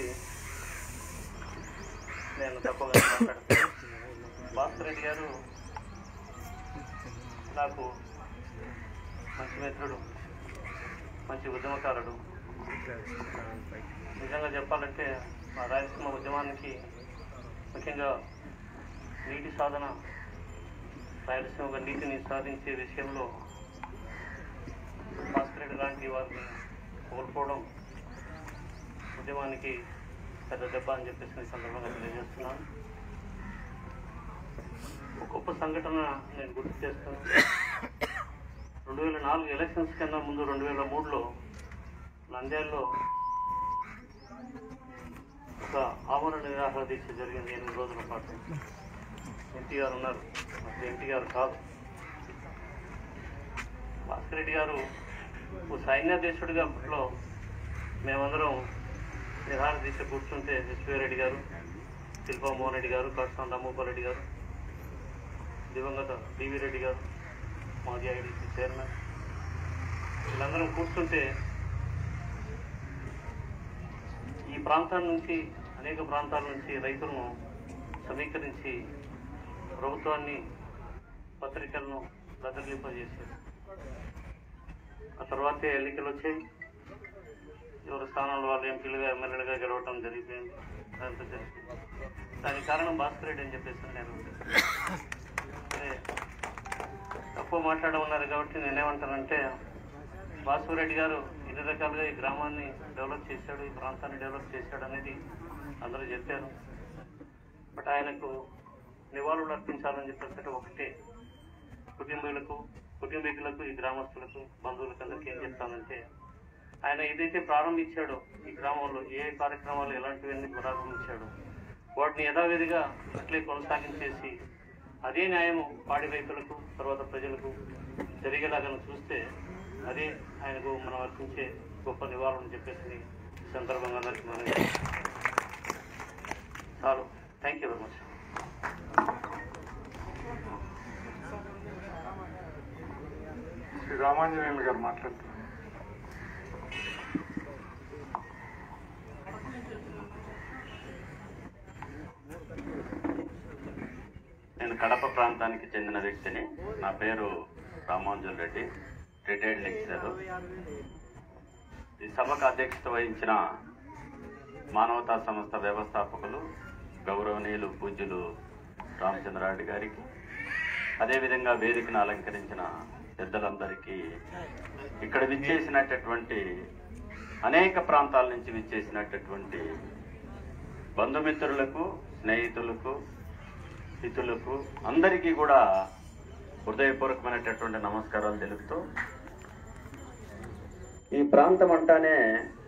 నేను తక్కువగా మాట్లాడతాను భాస్కర్ రెడ్డి గారు నాకు మంచి మిత్రుడు మంచి ఉద్యమకారుడు నిజంగా చెప్పాలంటే మా రాయలసీమ ఉద్యమానికి ముఖ్యంగా నీటి సాధన రాయలసీమ నీటిని సాధించే విషయంలో భాస్కర్ రెడ్డి లాంటి వారిని కోల్పోవడం ఉద్యమానికి పెద్ద దెబ్బ అని చెప్పేసి ఈ సందర్భంగా తెలియజేస్తున్నాను ఒక గొప్ప సంఘటన నేను గుర్తు చేస్తాను రెండు వేల నాలుగు ఎలక్షన్స్ కన్నా ముందు రెండు వేల మూడులో నంద్యాలలో ఒక ఆమరణ నిరాహార దీక్ష జరిగింది ఎనిమిది రోజుల పాటు ఎన్టీఆర్ ఉన్నారు అప్పుడు ఎన్టీఆర్ కాదు భాస్కర్ రెడ్డి గారు ఓ సైన్యాధ్యక్షుడిగా అప్పట్లో మేమందరం నిరాహార దీక్ష కూర్చుంటే ఎస్వీ రెడ్డి గారు శిల్పా మోహన్ రెడ్డి గారు కడసాన్ రామగోపాల్ రెడ్డి గారు దివంగత డివి రెడ్డి గారు మాజీ ఐడీసీ చైర్మన్ వీళ్ళందరం కూర్చుంటే ఈ ప్రాంతాల నుంచి అనేక ప్రాంతాల నుంచి రైతులను సమీకరించి ప్రభుత్వాన్ని పత్రికలను భద్రలింపజేశారు ఆ తర్వాతే ఎన్నికలు వచ్చాయి ఎవరి స్థానాలు వాళ్ళు ఎంపీలుగా ఎమ్మెల్యేలుగా గెలవటం జరిగిపోయింది అదంతా జరిగింది దానికి కారణం భాస్కర్ రెడ్డి అని చెప్పేసి నేను సరే తక్కువ మాట్లాడమన్నారు కాబట్టి నేనేమంటానంటే భాస్కర్ రెడ్డి గారు ఎన్ని రకాలుగా ఈ గ్రామాన్ని డెవలప్ చేశాడు ఈ ప్రాంతాన్ని డెవలప్ చేశాడు అనేది అందరూ చెప్పారు బట్ ఆయనకు నివాళులు అర్పించాలని చెప్పేసి ఒకటే కుటుంబీకులకు కుటుంబీకులకు ఈ గ్రామస్తులకు బంధువులకు అందరికీ ఏం చెప్తానంటే ఆయన ఏదైతే ప్రారంభించాడో ఈ గ్రామంలో ఏ కార్యక్రమాలు ఎలాంటివన్నీ ప్రారంభించాడో వాటిని యథావిధిగా అట్లే కొనసాగించేసి అదే న్యాయము పాడి రైతులకు తర్వాత ప్రజలకు జరిగేలాగా చూస్తే అదే ఆయనకు మనం అర్పించే గొప్ప నివారణ అని చెప్పేసి ఈ సందర్భంగా అందరికీ మనం చాలు thank you very much Shri Ramanjaneyulu గారు మాట్లాడుతున్నారు నేను కడప ప్రాంతానికి చెందిన వ్యక్తిని నా పేరు రామాంజన్ రెడ్డి రిటైర్డ్ లెక్చరర్ ఈ సభకు అధ్యక్షత వహించిన మానవతా సంస్థ వ్యవస్థాపకులు గౌరవనీయులు పూజ్యులు రామచంద్రారెడ్డి గారికి అదేవిధంగా వేదికను అలంకరించిన పెద్దలందరికీ ఇక్కడ విచ్చేసినటువంటి అనేక ప్రాంతాల నుంచి విచ్చేసినటువంటి బంధుమిత్రులకు స్నేహితులకు హితులకు అందరికీ కూడా హృదయపూర్వకమైనటువంటి నమస్కారాలు తెలుపుతూ ఈ ప్రాంతం అంటానే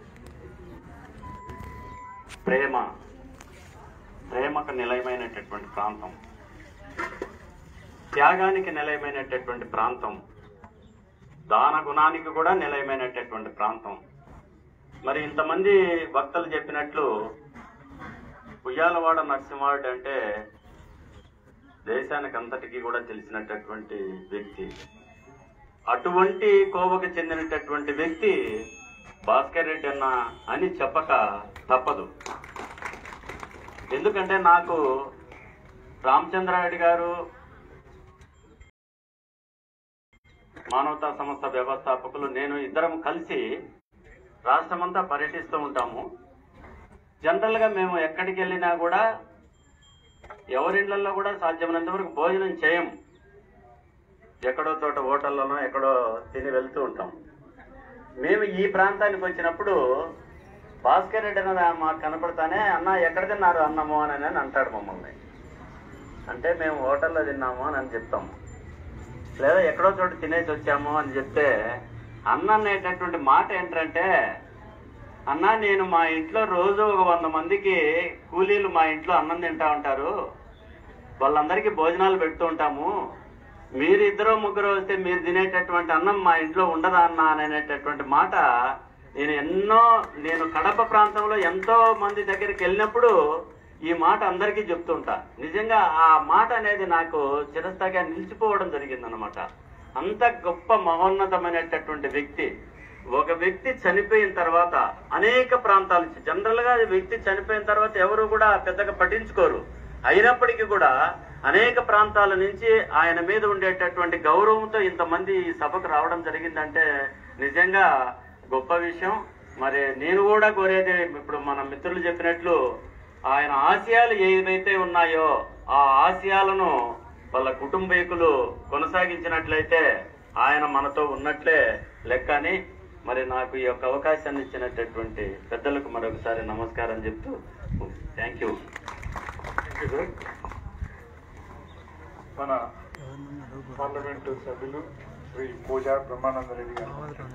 ప్రేమ ప్రేమకు నిలయమైనటువంటి ప్రాంతం త్యాగానికి నిలయమైనటువంటి ప్రాంతం దాన గుణానికి కూడా నిలయమైనటువంటి ప్రాంతం మరి ఇంతమంది భక్తులు చెప్పినట్లు ఉయ్యాలవాడ నరసింహారెడ్డి అంటే దేశానికి అంతటికీ కూడా తెలిసినటువంటి వ్యక్తి అటువంటి కోవకు చెందినటువంటి వ్యక్తి భాస్కర్ రెడ్డి అన్న అని చెప్పక తప్పదు ఎందుకంటే నాకు రామచంద్రారెడ్డి గారు మానవతా సంస్థ వ్యవస్థాపకులు నేను ఇద్దరం కలిసి రాష్ట్రమంతా పర్యటిస్తూ ఉంటాము జనరల్ గా మేము ఎక్కడికి వెళ్ళినా కూడా ఎవరిళ్లలో కూడా సాధ్యమైనంత వరకు భోజనం చేయం ఎక్కడో చోట హోటల్లోనో ఎక్కడో తిని వెళ్తూ ఉంటాం మేము ఈ ప్రాంతానికి వచ్చినప్పుడు భాస్కర్ రెడ్డి అన్న మాకు కనపడతానే అన్న ఎక్కడ తిన్నారు అన్నము అని అని అంటాడు మమ్మల్ని అంటే మేము హోటల్లో తిన్నాము అని అని చెప్తాము లేదా ఎక్కడో చోట తినేసి వచ్చాము అని చెప్తే అన్న అనేటటువంటి మాట ఏంటంటే అన్న నేను మా ఇంట్లో రోజు ఒక వంద మందికి కూలీలు మా ఇంట్లో అన్నం తింటా ఉంటారు వాళ్ళందరికీ భోజనాలు పెడుతూ ఉంటాము మీరు ఇద్దరు ముగ్గురు వస్తే మీరు తినేటటువంటి అన్నం మా ఇంట్లో ఉండదా అన్న అనేటటువంటి మాట నేను ఎన్నో నేను కడప ప్రాంతంలో ఎంతో మంది దగ్గరికి వెళ్ళినప్పుడు ఈ మాట అందరికీ చెప్తుంటా నిజంగా ఆ మాట అనేది నాకు చిరస్థాయిగా నిలిచిపోవడం జరిగిందనమాట అంత గొప్ప మహోన్నతమైనటువంటి వ్యక్తి ఒక వ్యక్తి చనిపోయిన తర్వాత అనేక ప్రాంతాల నుంచి జనరల్ గా వ్యక్తి చనిపోయిన తర్వాత ఎవరు కూడా పెద్దగా పట్టించుకోరు అయినప్పటికీ కూడా అనేక ప్రాంతాల నుంచి ఆయన మీద ఉండేటటువంటి గౌరవంతో ఇంతమంది ఈ సభకు రావడం జరిగిందంటే నిజంగా గొప్ప విషయం మరి నేను కూడా కోరేది ఇప్పుడు మన మిత్రులు చెప్పినట్లు ఆయన ఆశయాలు ఏవైతే ఉన్నాయో ఆ ఆశయాలను వాళ్ళ కుటుంబీకులు కొనసాగించినట్లయితే ఆయన మనతో ఉన్నట్లే లెక్క అని మరి నాకు ఈ యొక్క అవకాశాన్ని ఇచ్చినటువంటి పెద్దలకు మరొకసారి నమస్కారం చెప్తూ థ్యాంక్ యూ మన పార్లమెంటు సభ్యులు శ్రీ పూజా బ్రహ్మానంద రెడ్డి గారు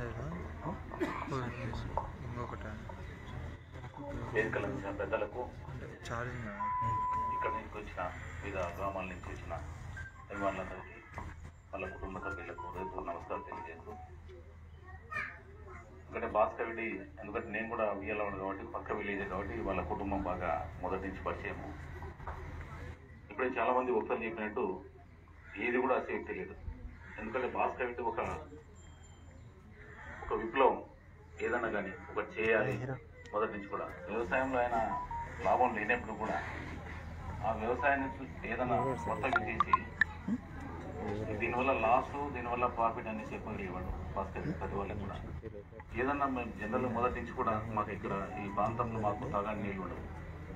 ఇంకొకటి వేదికల వచ్చిన పెద్దలకు ఛార్జింగ్ ఇక్కడ నుంచి వచ్చిన వివిధ గ్రామాల నుంచి వచ్చిన అభిమానులందరికీ వాళ్ళ కుటుంబ సభ్యులకు రైతు నమస్కారం తెలియజేస్తూ ఎందుకంటే భాస్కర్ రెడ్డి ఎందుకంటే నేను కూడా వియ్యాల కాబట్టి పక్క విలేజ్ కాబట్టి వాళ్ళ కుటుంబం బాగా మొదటి నుంచి పరిచయము ఇప్పుడే చాలా మంది ఒకసారి చెప్పినట్టు ఏది కూడా సేఫ్ తెలియదు ఎందుకంటే భాస్కర్ రెడ్డి ఒక ఒక విప్లవం ఏదన్నా కానీ ఒకటి చేయాలి మొదటి నుంచి కూడా వ్యవసాయంలో ఆయన లాభం లేనప్పుడు కూడా ఆ వ్యవసాయాన్ని చూ- ఏదైనా కొత్తగా చేసి దీనివల్ల లాస్ దీనివల్ల ప్రాఫిట్ అని చెప్పగలిగేవాడు భాస్కర్ రెడ్డి ప్రతి వాళ్ళకి కూడా ఏదన్నా మేము జనరల్ మొదటి నుంచి కూడా మాకు ఇక్కడ ఈ ప్రాంతంలో మాకు తాగా నీళ్ళు ఉండవు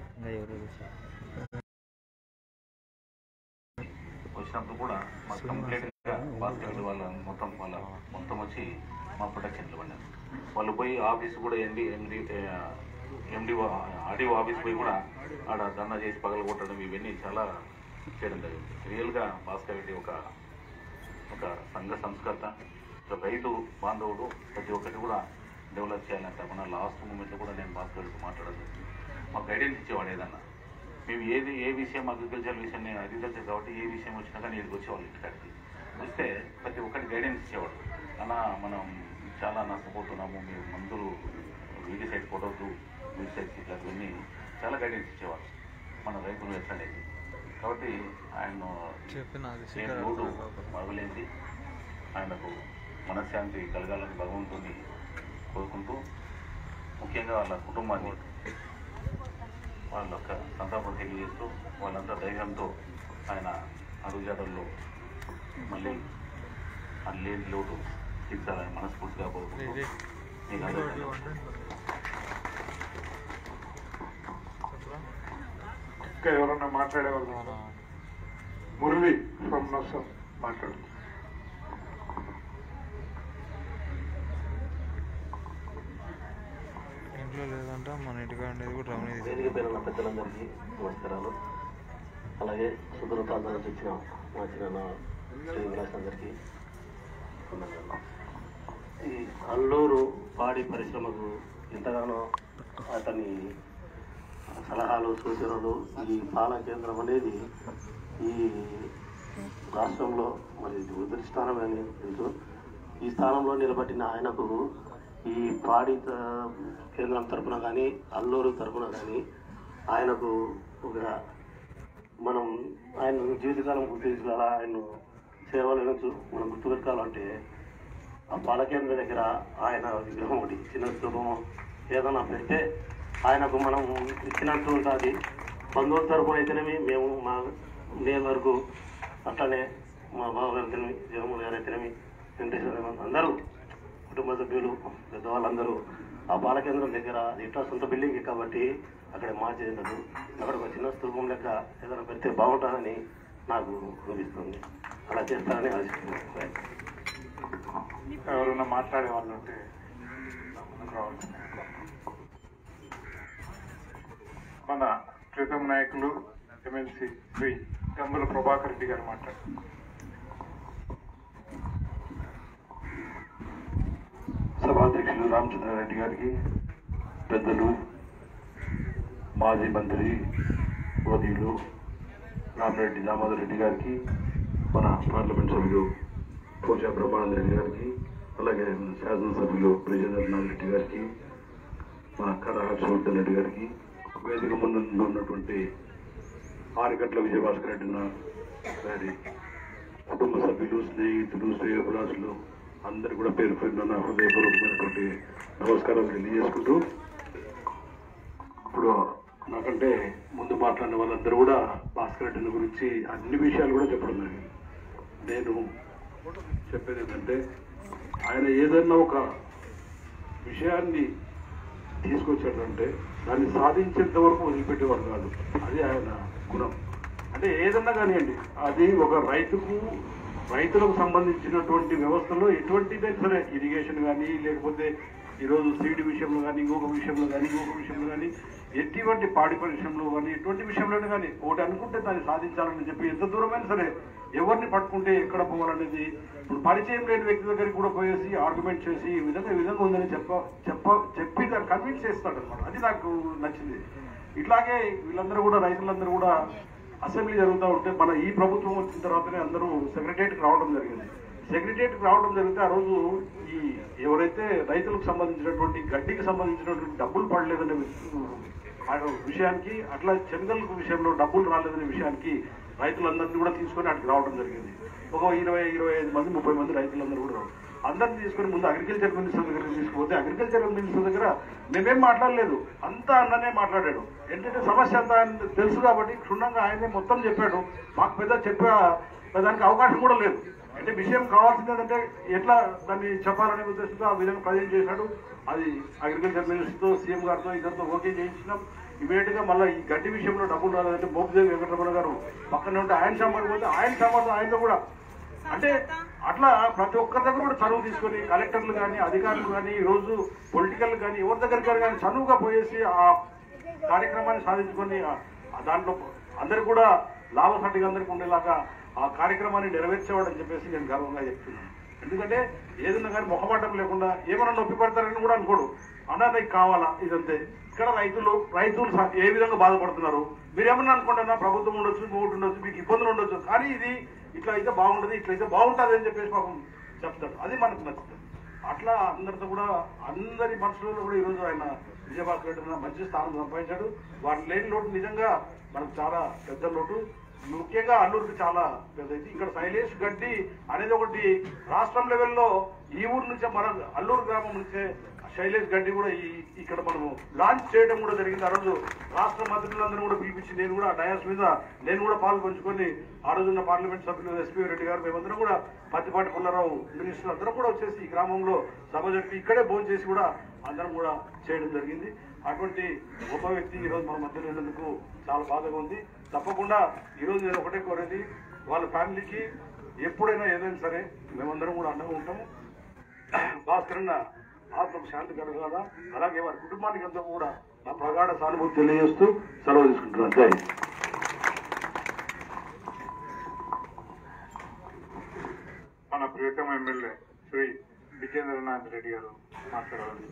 వచ్చినప్పుడు కూడా మాకు కంప్లీట్ గా భాస్కర్ రెడ్డి వాళ్ళ మొత్తం వాళ్ళ మొత్తం వచ్చి మా ప్రొటెక్షన్ ఇవ్వండి వాళ్ళు పోయి ఆఫీస్ కూడా ఎండి ఎండి ఎండి ఆర్డీఓ ఆఫీస్ పోయి కూడా ఆడ దండ చేసి పగల కొట్టడం ఇవన్నీ చాలా చేయడం జరిగింది రియల్గా భాస్కర్ రెడ్డి ఒక ఒక సంఘ సంస్కర్త ఒక రైతు బాంధవుడు ప్రతి ఒక్కటి కూడా డెవలప్ చేయాలంటే మన లాస్ట్ మూమెంట్లో కూడా నేను భాస్కర్ రెడ్డితో మాట్లాడదు మాకు గైడెన్స్ ఇచ్చేవాడు ఏదన్నా మేము ఏది ఏ విషయం అగ్రికల్చర్ విషయం నేను అగ్రికల్చర్ కాబట్టి ఏ విషయం వచ్చినా కానీ ఇక్కడికి వచ్చేవాళ్ళు ఇంటికాడికి వస్తే ప్రతి ఒక్కటి గైడెన్స్ ఇచ్చేవాడు అలా మనం చాలా నష్టపోతున్నాము మీరు మందులు వీడి సైడ్ కొట్టద్దు వీడి సైడ్ ఇట్లాంటివన్నీ చాలా గైడెన్స్ ఇచ్చేవాడు మన రైతులు ఎట్లనేది కాబట్టి ఆయన చెప్పిన అది ఏ మూడు మరవలేంది ఆయనకు మనశ్శాంతి కలగాలని భగవంతుని కోరుకుంటూ ముఖ్యంగా వాళ్ళ కుటుంబాన్ని వాళ్ళ యొక్క సంతాపం తెలియజేస్తూ వాళ్ళంతా ధైర్యంతో ఆయన అడుగుజాడల్లో మళ్ళీ ఆ లేని లోటు తీర్చాలని మనస్ఫూర్తిగా కోరుకుంటూ మీకు అందరికీ ఇంకా ఎవరన్నా మాట్లాడే వాళ్ళు మురళి ఫ్రమ్ నర్సం మాట్లాడు ఇంట్లో లేదంట మన ఇంటికాడ ఉండేది కూడా రమణి వేదిక పేరు ఉన్న పెద్దలందరికీ నమస్కారాలు అలాగే సుదూర ప్రాంతాల నుంచి వచ్చిన మా చిన్న శ్రీ విలాస్ అందరికీ వందనాలు. ఈ అల్లూరు పాడి పరిశ్రమకు ఎంతగానో అతని సలహాలు సూచనలు ఈ పాల కేంద్రం అనేది ఈ రాష్ట్రంలో మరి మొదటి స్థానం అని తెలుసు ఈ స్థానంలో నిలబడిన ఆయనకు ఈ పాడి త- కేంద్రం తరపున కానీ అల్లూరు తరపున కానీ ఆయనకు ఒక మనం ఆయన జీవితకాలం గుర్తించాలా ఆయన సేవలను చూ- మనం గుర్తుపెట్టుకోవాలంటే ఆ పాల కేంద్రం దగ్గర ఆయన విగ్రహం ఒకటి చిన్న స్థూపం ఏదైనా పెడితే ఆయనకు మనం ఇచ్చినట్టు ఉంటుంది బంధువుల తరపున అయితేనేమి మేము మా నేను వరకు అట్లనే మా బావ గారు అయితేనేమి జగన్మోహన్ గారు అయితేనేమి వెంకటేశ్వర గారు అందరూ కుటుంబ సభ్యులు పెద్దవాళ్ళందరూ ఆ బాల కేంద్రం దగ్గర అది ఇట్లా సొంత బిల్డింగ్ కాబట్టి అక్కడ మార్చేయలేదు అక్కడ ఒక చిన్న స్థూపం లెక్క ఏదైనా పెడితే బాగుంటుందని నాకు అనిపిస్తుంది అలా చేస్తారని ఆశిస్తున్నాను ఎవరైనా మాట్లాడే వాళ్ళు ఉంటే ముందుకు రావాల్సింది మన ప్రీతం నాయకులు ఎమ్మెల్సీ శ్రీ గంగుల ప్రభాకర్ రెడ్డి గారు మాట్లాడు సభాధ్యక్షులు రామచంద్రారెడ్డి గారికి పెద్దలు మాజీ మంత్రి ఉదయులు రామరెడ్డి దామోదర్ రెడ్డి గారికి మన పార్లమెంట్ సభ్యులు పూజా బ్రహ్మానంద రెడ్డి గారికి అలాగే మన శాసనసభ్యులు బ్రిజేంద్రనాథ్ రెడ్డి గారికి మన కళ హర్షవర్ధన్ రెడ్డి గారికి వేదిక ముందు ఉన్నటువంటి ఆరుగట్ల విజయభాస్కర్ రెడ్డి నా- గారి కుటుంబ సభ్యులు స్నేహితులు శ్రేయోభిలాసులు అందరు కూడా పేరు పేరున నా హృదయపూర్వకమైనటువంటి నమస్కారాలు తెలియజేసుకుంటూ ఇప్పుడు నాకంటే ముందు మాట్లాడిన వాళ్ళందరూ కూడా భాస్కర్ రెడ్డిని గురించి అన్ని విషయాలు కూడా చెప్పడం జరిగింది నేను చెప్పేది ఏంటంటే ఆయన ఏదన్నా ఒక విషయాన్ని తీసుకొచ్చాడంటే దాన్ని సాధించేంత వరకు వదిలిపెట్టేవాడు కాదు అది ఆయన గుణం అంటే ఏదన్నా కానివ్వండి అది ఒక రైతుకు రైతులకు సంబంధించినటువంటి వ్యవస్థలో ఎటువంటిదే సరే ఇరిగేషన్ కానీ లేకపోతే ఈరోజు సీడ్ విషయంలో కానీ ఇంకొక విషయంలో కానీ ఇంకొక విషయంలో కానీ ఎటువంటి పాడి పరిశ్రమలో కానీ ఎటువంటి విషయంలోనే కానీ ఒకటి అనుకుంటే దాన్ని సాధించాలని చెప్పి ఎంత దూరమైనా సరే ఎవరిని పట్టుకుంటే ఎక్కడ పోవాలనేది ఇప్పుడు పరిచయం లేని వ్యక్తి దగ్గరికి కూడా పోయేసి ఆర్గ్యుమెంట్ చేసి ఈ విధంగా ఈ విధంగా ఉందని చెప్ప చెప్ప చెప్పి దాన్ని కన్విన్స్ చేస్తాడు అనమాట అది నాకు నచ్చింది ఇట్లాగే వీళ్ళందరూ కూడా రైతులందరూ కూడా అసెంబ్లీ జరుగుతూ ఉంటే మన ఈ ప్రభుత్వం వచ్చిన తర్వాతనే అందరూ సెక్రటరియట్కి రావడం జరిగింది సెక్రటరియట్కి రావడం జరిగితే ఆ రోజు ఈ ఎవరైతే రైతులకు సంబంధించినటువంటి గడ్డికి సంబంధించినటువంటి డబ్బులు పడలేదనే ఆ విషయానికి అట్లా చెనగల్ విషయంలో డబ్బులు రాలేదనే విషయానికి రైతులందరినీ కూడా తీసుకొని అక్కడికి రావడం జరిగింది ఒక ఇరవై ఇరవై ఐదు మంది ముప్పై మంది రైతులందరూ కూడా రావడం అందరిని తీసుకొని ముందు అగ్రికల్చర్ మినిస్టర్ దగ్గర తీసుకుపోతే అగ్రికల్చర్ మినిస్టర్ దగ్గర మేమేం మాట్లాడలేదు అంతా అన్ననే మాట్లాడాడు ఏంటంటే సమస్య అంతా ఆయన తెలుసు కాబట్టి క్షుణ్ణంగా ఆయనే మొత్తం చెప్పాడు మాకు పెద్ద చెప్పే దానికి అవకాశం కూడా లేదు అంటే విషయం కావాల్సింది ఏంటంటే ఎట్లా దాన్ని చెప్పాలనే ఉద్దేశంతో ఆ విధంగా ప్రజెంట్ చేశాడు అది అగ్రికల్చర్ మినిస్టర్తో సీఎం గారితో ఇద్దరితో ఓకే చేయించినాం ఇమీడియట్ గా మళ్ళీ ఈ గడ్డి విషయంలో డబ్బులు రాలేదంటే మోపిదేవి వెంకటరమణ గారు పక్కనే ఉంటే ఆయన సాంబార్ పోతే ఆయన సాంబార్ ఆయనతో కూడా అంటే అట్లా ప్రతి ఒక్కరి దగ్గర కూడా చనువు తీసుకొని కలెక్టర్లు కానీ అధికారులు కానీ ఈ రోజు పొలిటికల్ కానీ ఎవరి దగ్గరికి కానీ చనువుగా పోయేసి ఆ కార్యక్రమాన్ని సాధించుకొని ఆ- ఆ దాంట్లో అందరికి కూడా లాభసాటిగా అందరికి ఉండేలాగా ఆ కార్యక్రమాన్ని నెరవేర్చేవాడని చెప్పేసి నేను గర్వంగా చెప్తున్నాను ఎందుకంటే ఏదన్నా కానీ మొహమాటం లేకుండా ఏమైనా నొప్పి పడతారని కూడా అనుకోడు అన్నా నీకు కావాలా ఇదంతే ఇక్కడ రైతులు రైతులు స- ఏ విధంగా బాధపడుతున్నారు మీరు ఏమన్నా అనుకోండి అన్న ప్రభుత్వం ఉండొచ్చు మూడు ఉండొచ్చు మీకు ఇబ్బందులు ఉండొచ్చు కానీ ఇది ఇట్లా అయితే బాగుండదు ఇట్లా అయితే బాగుంటుంది అని చెప్పేసి పాపం చెప్తాడు అది మనకు నచ్చుతుంది అట్లా అందరితో కూడా అందరి మనసులో కూడా ఈరోజు ఆయన విజయభాస్కర్ రెడ్డి అన్న మంచి స్థానం సంపాదించాడు వాటి లేని లోటు నిజంగా మనకు చాలా పెద్ద లోటు ముఖ్యంగా అల్లూరుకి చాలా పెద్ద ఇది ఇక్కడ శైలేష్ గడ్డి అనేది ఒకటి రాష్ట్రం లెవెల్లో ఈ ఊరు నుంచే మన అల్లూరు గ్రామం నుంచే శైలేష్ గడ్డి కూడా ఈ ఇక్కడ మనము లాంచ్ చేయడం కూడా జరిగింది ఆ రోజు రాష్ట్ర మంత్రులందరూ కూడా పిలిపించి నేను కూడా డయాస్ మీద నేను కూడా పాలు పంచుకొని ఆ రోజున్న పార్లమెంట్ సభ్యులు ఎస్పీ రెడ్డి గారు మేమందరం కూడా పత్తిపాటి పుల్లారావు మినిస్టర్ అందరం కూడా వచ్చేసి ఈ గ్రామంలో సభ జరిపి ఇక్కడే భోజనం చేసి కూడా అందరం కూడా చేయడం జరిగింది అటువంటి గొప్ప వ్యక్తి ఈరోజు మన మధ్యలో ఉన్నందుకు చాలా బాధగా ఉంది తప్పకుండా ఈరోజు నేను ఒకటే కోరేది వాళ్ళ ఫ్యామిలీకి ఎప్పుడైనా ఏదైనా సరే మేమందరం కూడా అండగా ఉంటాము భాస్కరన్న ఆత్మకు శాంతి కలగాల అలాగే వారి కుటుంబానికి అంతా కూడా నా ప్రగాఢ సానుభూతి తెలియజేస్తూ సెలవు తీసుకుంటున్నాను జై హింద్. మన ప్రియతమ ఎమ్మెల్యే శ్రీ విజేంద్రనాథ్ రెడ్డి గారు మాట్లాడాలని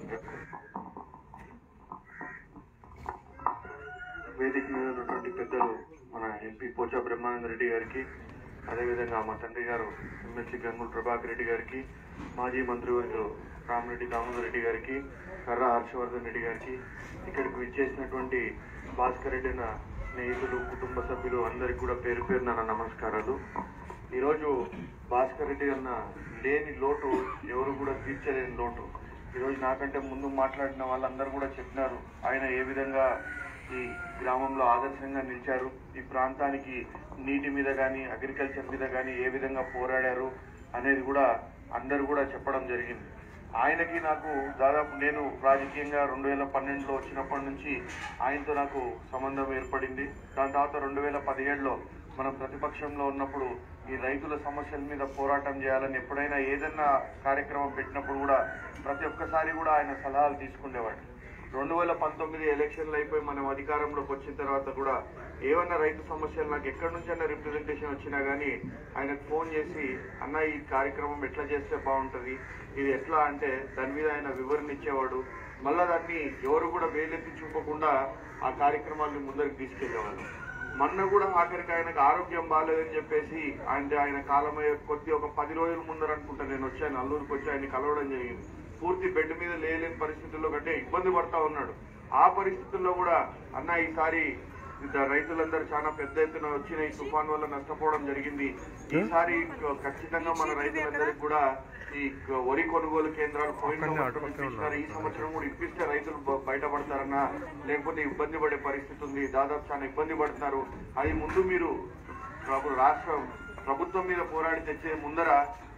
వేదిక మీద ఉన్నటువంటి పెద్దలు మన ఎంపీ పోచా బ్రహ్మానంద రెడ్డి గారికి అదేవిధంగా మా తండ్రి గారు ఎమ్మెల్సీ గంగుల ప్రభాకర్ రెడ్డి గారికి మాజీ మంత్రివర్యులు రామరెడ్డి దామోదర్ రెడ్డి గారికి కర్ర హర్షవర్ధన్ రెడ్డి గారికి ఇక్కడికి విచ్చేసినటువంటి భాస్కర్ రెడ్డి నా స్నేహితులు కుటుంబ సభ్యులు అందరికీ కూడా పేరు పేరున నా నమస్కారాలు ఈరోజు భాస్కర్ రెడ్డి అన్న లేని లోటు ఎవరు కూడా తీర్చలేని లోటు ఈరోజు నాకంటే ముందు మాట్లాడిన వాళ్ళందరూ కూడా చెప్పినారు ఆయన ఏ విధంగా ఈ గ్రామంలో ఆదర్శంగా నిలిచారు ఈ ప్రాంతానికి నీటి మీద కానీ అగ్రికల్చర్ మీద కానీ ఏ విధంగా పోరాడారు అనేది కూడా అందరూ కూడా చెప్పడం జరిగింది ఆయనకి నాకు దాదాపు నేను రాజకీయంగా రెండు వేల పన్నెండులో వచ్చినప్పటి నుంచి ఆయనతో నాకు సంబంధం ఏర్పడింది దాని తర్వాత రెండు వేల పదిహేడులో మనం ప్రతిపక్షంలో ఉన్నప్పుడు ఈ రైతుల సమస్యల మీద పోరాటం చేయాలని ఎప్పుడైనా ఏదన్నా కార్యక్రమం పెట్టినప్పుడు కూడా ప్రతి ఒక్కసారి కూడా ఆయన సలహాలు తీసుకునేవాడు రెండు వేల పంతొమ్మిది ఎలక్షన్లు అయిపోయి మనం అధికారంలోకి వచ్చిన తర్వాత కూడా ఏమన్నా రైతు సమస్యలు నాకు ఎక్కడి నుంచి అన్న రిప్రజెంటేషన్ వచ్చినా కానీ ఆయనకు ఫోన్ చేసి అన్న ఈ కార్యక్రమం ఎట్లా చేస్తే బాగుంటుంది ఇది ఎట్లా అంటే దాని మీద ఆయన వివరణ ఇచ్చేవాడు మళ్ళా దాన్ని ఎవరు కూడా వేలెత్తి చూపకుండా ఆ కార్యక్రమాన్ని ముందరికి తీసుకెళ్లేవాళ్ళు మొన్న కూడా ఆఖరికి ఆయనకు ఆరోగ్యం బాగాలేదని చెప్పేసి అంటే ఆయన కాలమయ్యే కొద్ది ఒక పది రోజుల ముందర అనుకుంటా నేను వచ్చాను అల్లూరుకి వచ్చి ఆయన కలవడం జరిగింది పూర్తి బెడ్ మీద లేలేని పరిస్థితుల్లో కంటే ఇబ్బంది పడతా ఉన్నాడు ఆ పరిస్థితుల్లో కూడా అన్న ఈసారి ఇద్ద- రైతులందరూ చాలా పెద్ద ఎత్తున వచ్చిన ఈ తుఫాన్ వల్ల నష్టపోవడం జరిగింది ఈసారి ఖచ్చితంగా మన రైతులందరికీ కూడా ఈ వరి కొనుగోలు కేంద్రాలు పోయిన సంవత్సరం ఇప్పించినారు ఈ సంవత్సరం కూడా ఇప్పిస్తే రైతులు బ- బయటపడతారన్నా లేకపోతే ఇబ్బంది పడే పరిస్థితి ఉంది దాదాపు చాలా ఇబ్బంది పడుతున్నారు అది ముందు మీరు ప్రభు రాష్ట్రం ప్రభుత్వం మీద పోరాడి తెచ్చే ముందర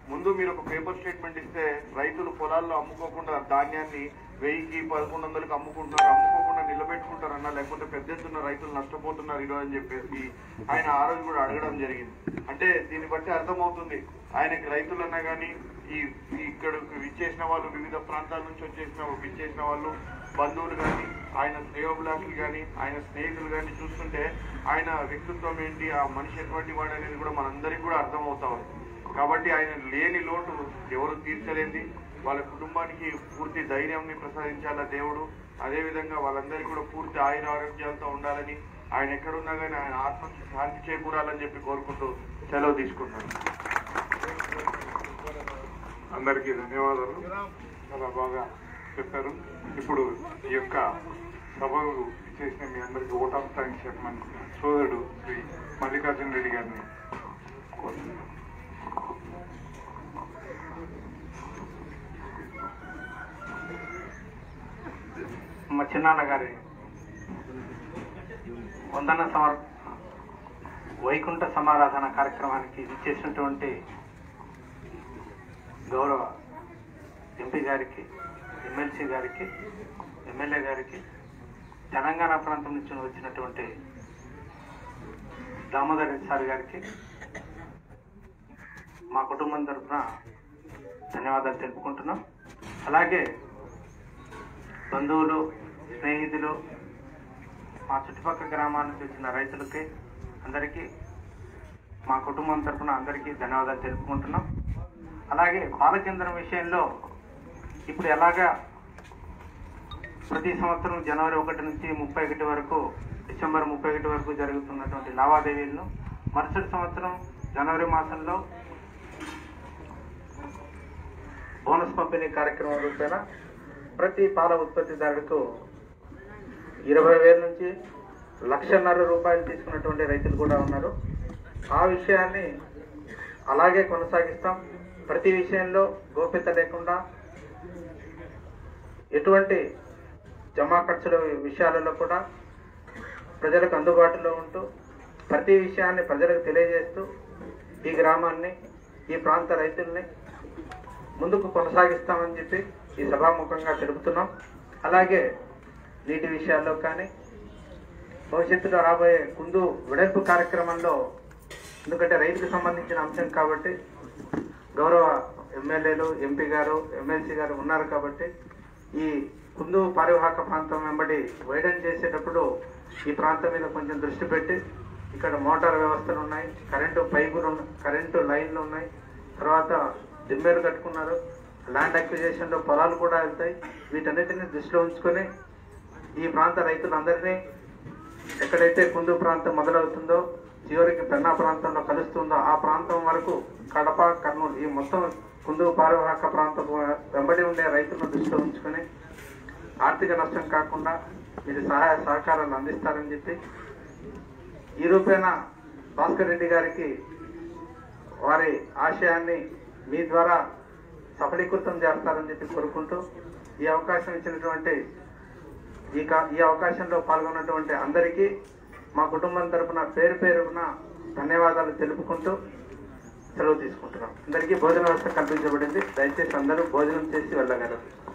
ముందు మీరు ఒక పేపర్ స్టేట్మెంట్ ఇస్తే రైతులు పొలాల్లో అమ్ముకోకుండా ధాన్యాన్ని వెయ్యికి పదకొండు వందలకి అమ్ముకుంటారు అమ్ముకోకుండా నిలబెట్టుకుంటారన్నా లేకపోతే పెద్ద ఎత్తున రైతులు నష్టపోతున్నారు ఈరోజు అని చెప్పేసి ఆయన ఆ రోజు కూడా అడగడం జరిగింది అంటే దీన్ని బట్టి అర్థమవుతుంది ఆయనకి రైతులన్నా కానీ ఈ ఈ ఇక్కడ విచ్చేసిన వాళ్ళు వివిధ ప్రాంతాల నుంచి వచ్చేసిన విచ్చేసిన వాళ్ళు బంధువులు కానీ ఆయన శ్రేయోభిలాషులు కానీ ఆయన స్నేహితులు కానీ చూస్తుంటే ఆయన వ్యక్తిత్వం ఏంటి ఆ మనిషి ఎటువంటి వాడు అనేది కూడా మనందరికీ కూడా అర్థమవుతా ఉంది కాబట్టి ఆయన లేని లోటు ఎవరు తీర్చలేంది వాళ్ళ కుటుంబానికి పూర్తి ధైర్యంని ప్రసాదించాల దేవుడు అదేవిధంగా వాళ్ళందరికీ కూడా పూర్తి ఆయుర ఆరోగ్యాలతో ఉండాలని ఆయన ఎక్కడున్నా కానీ ఆయన ఆత్మకి శాంతి చేకూరాలని చెప్పి కోరుకుంటూ సెలవు తీసుకుంటాను అందరికీ ధన్యవాదాలు చాలా బాగా చెప్పారు ఇప్పుడు ఈ యొక్క సభకు ఇచ్చేసిన మీ అందరికీ ఓట్ ఆఫ్ థ్యాంక్స్ చెప్పమని సోదరుడు శ్రీ మల్లికార్జున రెడ్డి గారిని కోరుతున్నాను మా చిన్నాన్న గారి వందన సమర్ వైకుంఠ సమారాధన కార్యక్రమానికి ఇచ్చేసినటువంటి గౌరవ ఎంపీ గారికి ఎమ్మెల్సీ గారికి ఎమ్మెల్యే గారికి తెలంగాణ ప్రాంతం నుంచి వచ్చినటువంటి దామోదర్ రెడ్డి సార్ గారికి మా కుటుంబం తరఫున ధన్యవాదాలు తెలుపుకుంటున్నాం అలాగే బంధువులు స్నేహితులు మా చుట్టుపక్కల గ్రామాల నుంచి వచ్చిన రైతులకి అందరికీ మా కుటుంబం తరఫున అందరికీ ధన్యవాదాలు తెలుపుకుంటున్నాం అలాగే పాలకేంద్రం విషయంలో ఇప్పుడు ఎలాగా ప్రతి సంవత్సరం జనవరి ఒకటి నుంచి ముప్పై ఒకటి వరకు డిసెంబర్ ముప్పై ఒకటి వరకు జరుగుతున్నటువంటి లావాదేవీలను మరుసటి సంవత్సరం జనవరి మాసంలో బోనస్ పంపిణీ కార్యక్రమం రూపేణ ప్రతి పాల ఉత్పత్తిదారుడికు ఇరవై వేల నుంచి లక్షన్నర రూపాయలు తీసుకున్నటువంటి రైతులు కూడా ఉన్నారు ఆ విషయాన్ని అలాగే కొనసాగిస్తాం ప్రతి విషయంలో గోప్యత లేకుండా ఎటువంటి జమా ఖర్చుల విషయాలలో కూడా ప్రజలకు అందుబాటులో ఉంటూ ప్రతి విషయాన్ని ప్రజలకు తెలియజేస్తూ ఈ గ్రామాన్ని ఈ ప్రాంత రైతుల్ని ముందుకు కొనసాగిస్తామని చెప్పి ఈ సభాముఖంగా తెలుపుతున్నాం అలాగే నీటి విషయాల్లో కానీ భవిష్యత్తులో రాబోయే కుందు వెడల్పు కార్యక్రమంలో ఎందుకంటే రైతుకు సంబంధించిన అంశం కాబట్టి గౌరవ ఎమ్మెల్యేలు ఎంపీ గారు ఎమ్మెల్సీ గారు ఉన్నారు కాబట్టి ఈ కుందు పారివాహక ప్రాంతం వెంబడి వైడన్ చేసేటప్పుడు ఈ ప్రాంతం మీద కొంచెం దృష్టి పెట్టి ఇక్కడ మోటార్ వ్యవస్థలు ఉన్నాయి కరెంటు పైపులు ఉన్న- కరెంటు లైన్లు ఉన్నాయి తర్వాత దిమ్మేలు కట్టుకున్నారు ల్యాండ్ అక్విజేషన్ లో పొలాలు కూడా వెళ్తాయి వీటన్నిటిని దృష్టిలో ఉంచుకొని ఈ ప్రాంత రైతులందరినీ ఎక్కడైతే కుందు ప్రాంతం మొదలవుతుందో చివరికి పెన్నా ప్రాంతంలో కలుస్తుందో ఆ ప్రాంతం వరకు కడప కర్నూలు ఈ మొత్తం కుందు పారివాహక ప్రాంతం వెంబడి ఉండే రైతులను దృష్టిలో ఉంచుకొని ఆర్థిక నష్టం కాకుండా మీరు సహాయ సహకారాలు అందిస్తారని చెప్పి ఈ రూపేణ భాస్కర్ రెడ్డి గారికి వారి ఆశయాన్ని మీ ద్వారా సఫలీకృతం చేస్తారని చెప్పి కోరుకుంటూ ఈ అవకాశం ఇచ్చినటువంటి ఈ కా- ఈ అవకాశంలో పాల్గొన్నటువంటి అందరికీ మా కుటుంబం తరపున పేరు పేరున ధన్యవాదాలు తెలుపుకుంటూ సెలవు తీసుకుంటున్నాం అందరికీ భోజన వ్యవస్థ కల్పించబడింది దయచేసి అందరూ భోజనం చేసి వెళ్ళగలరు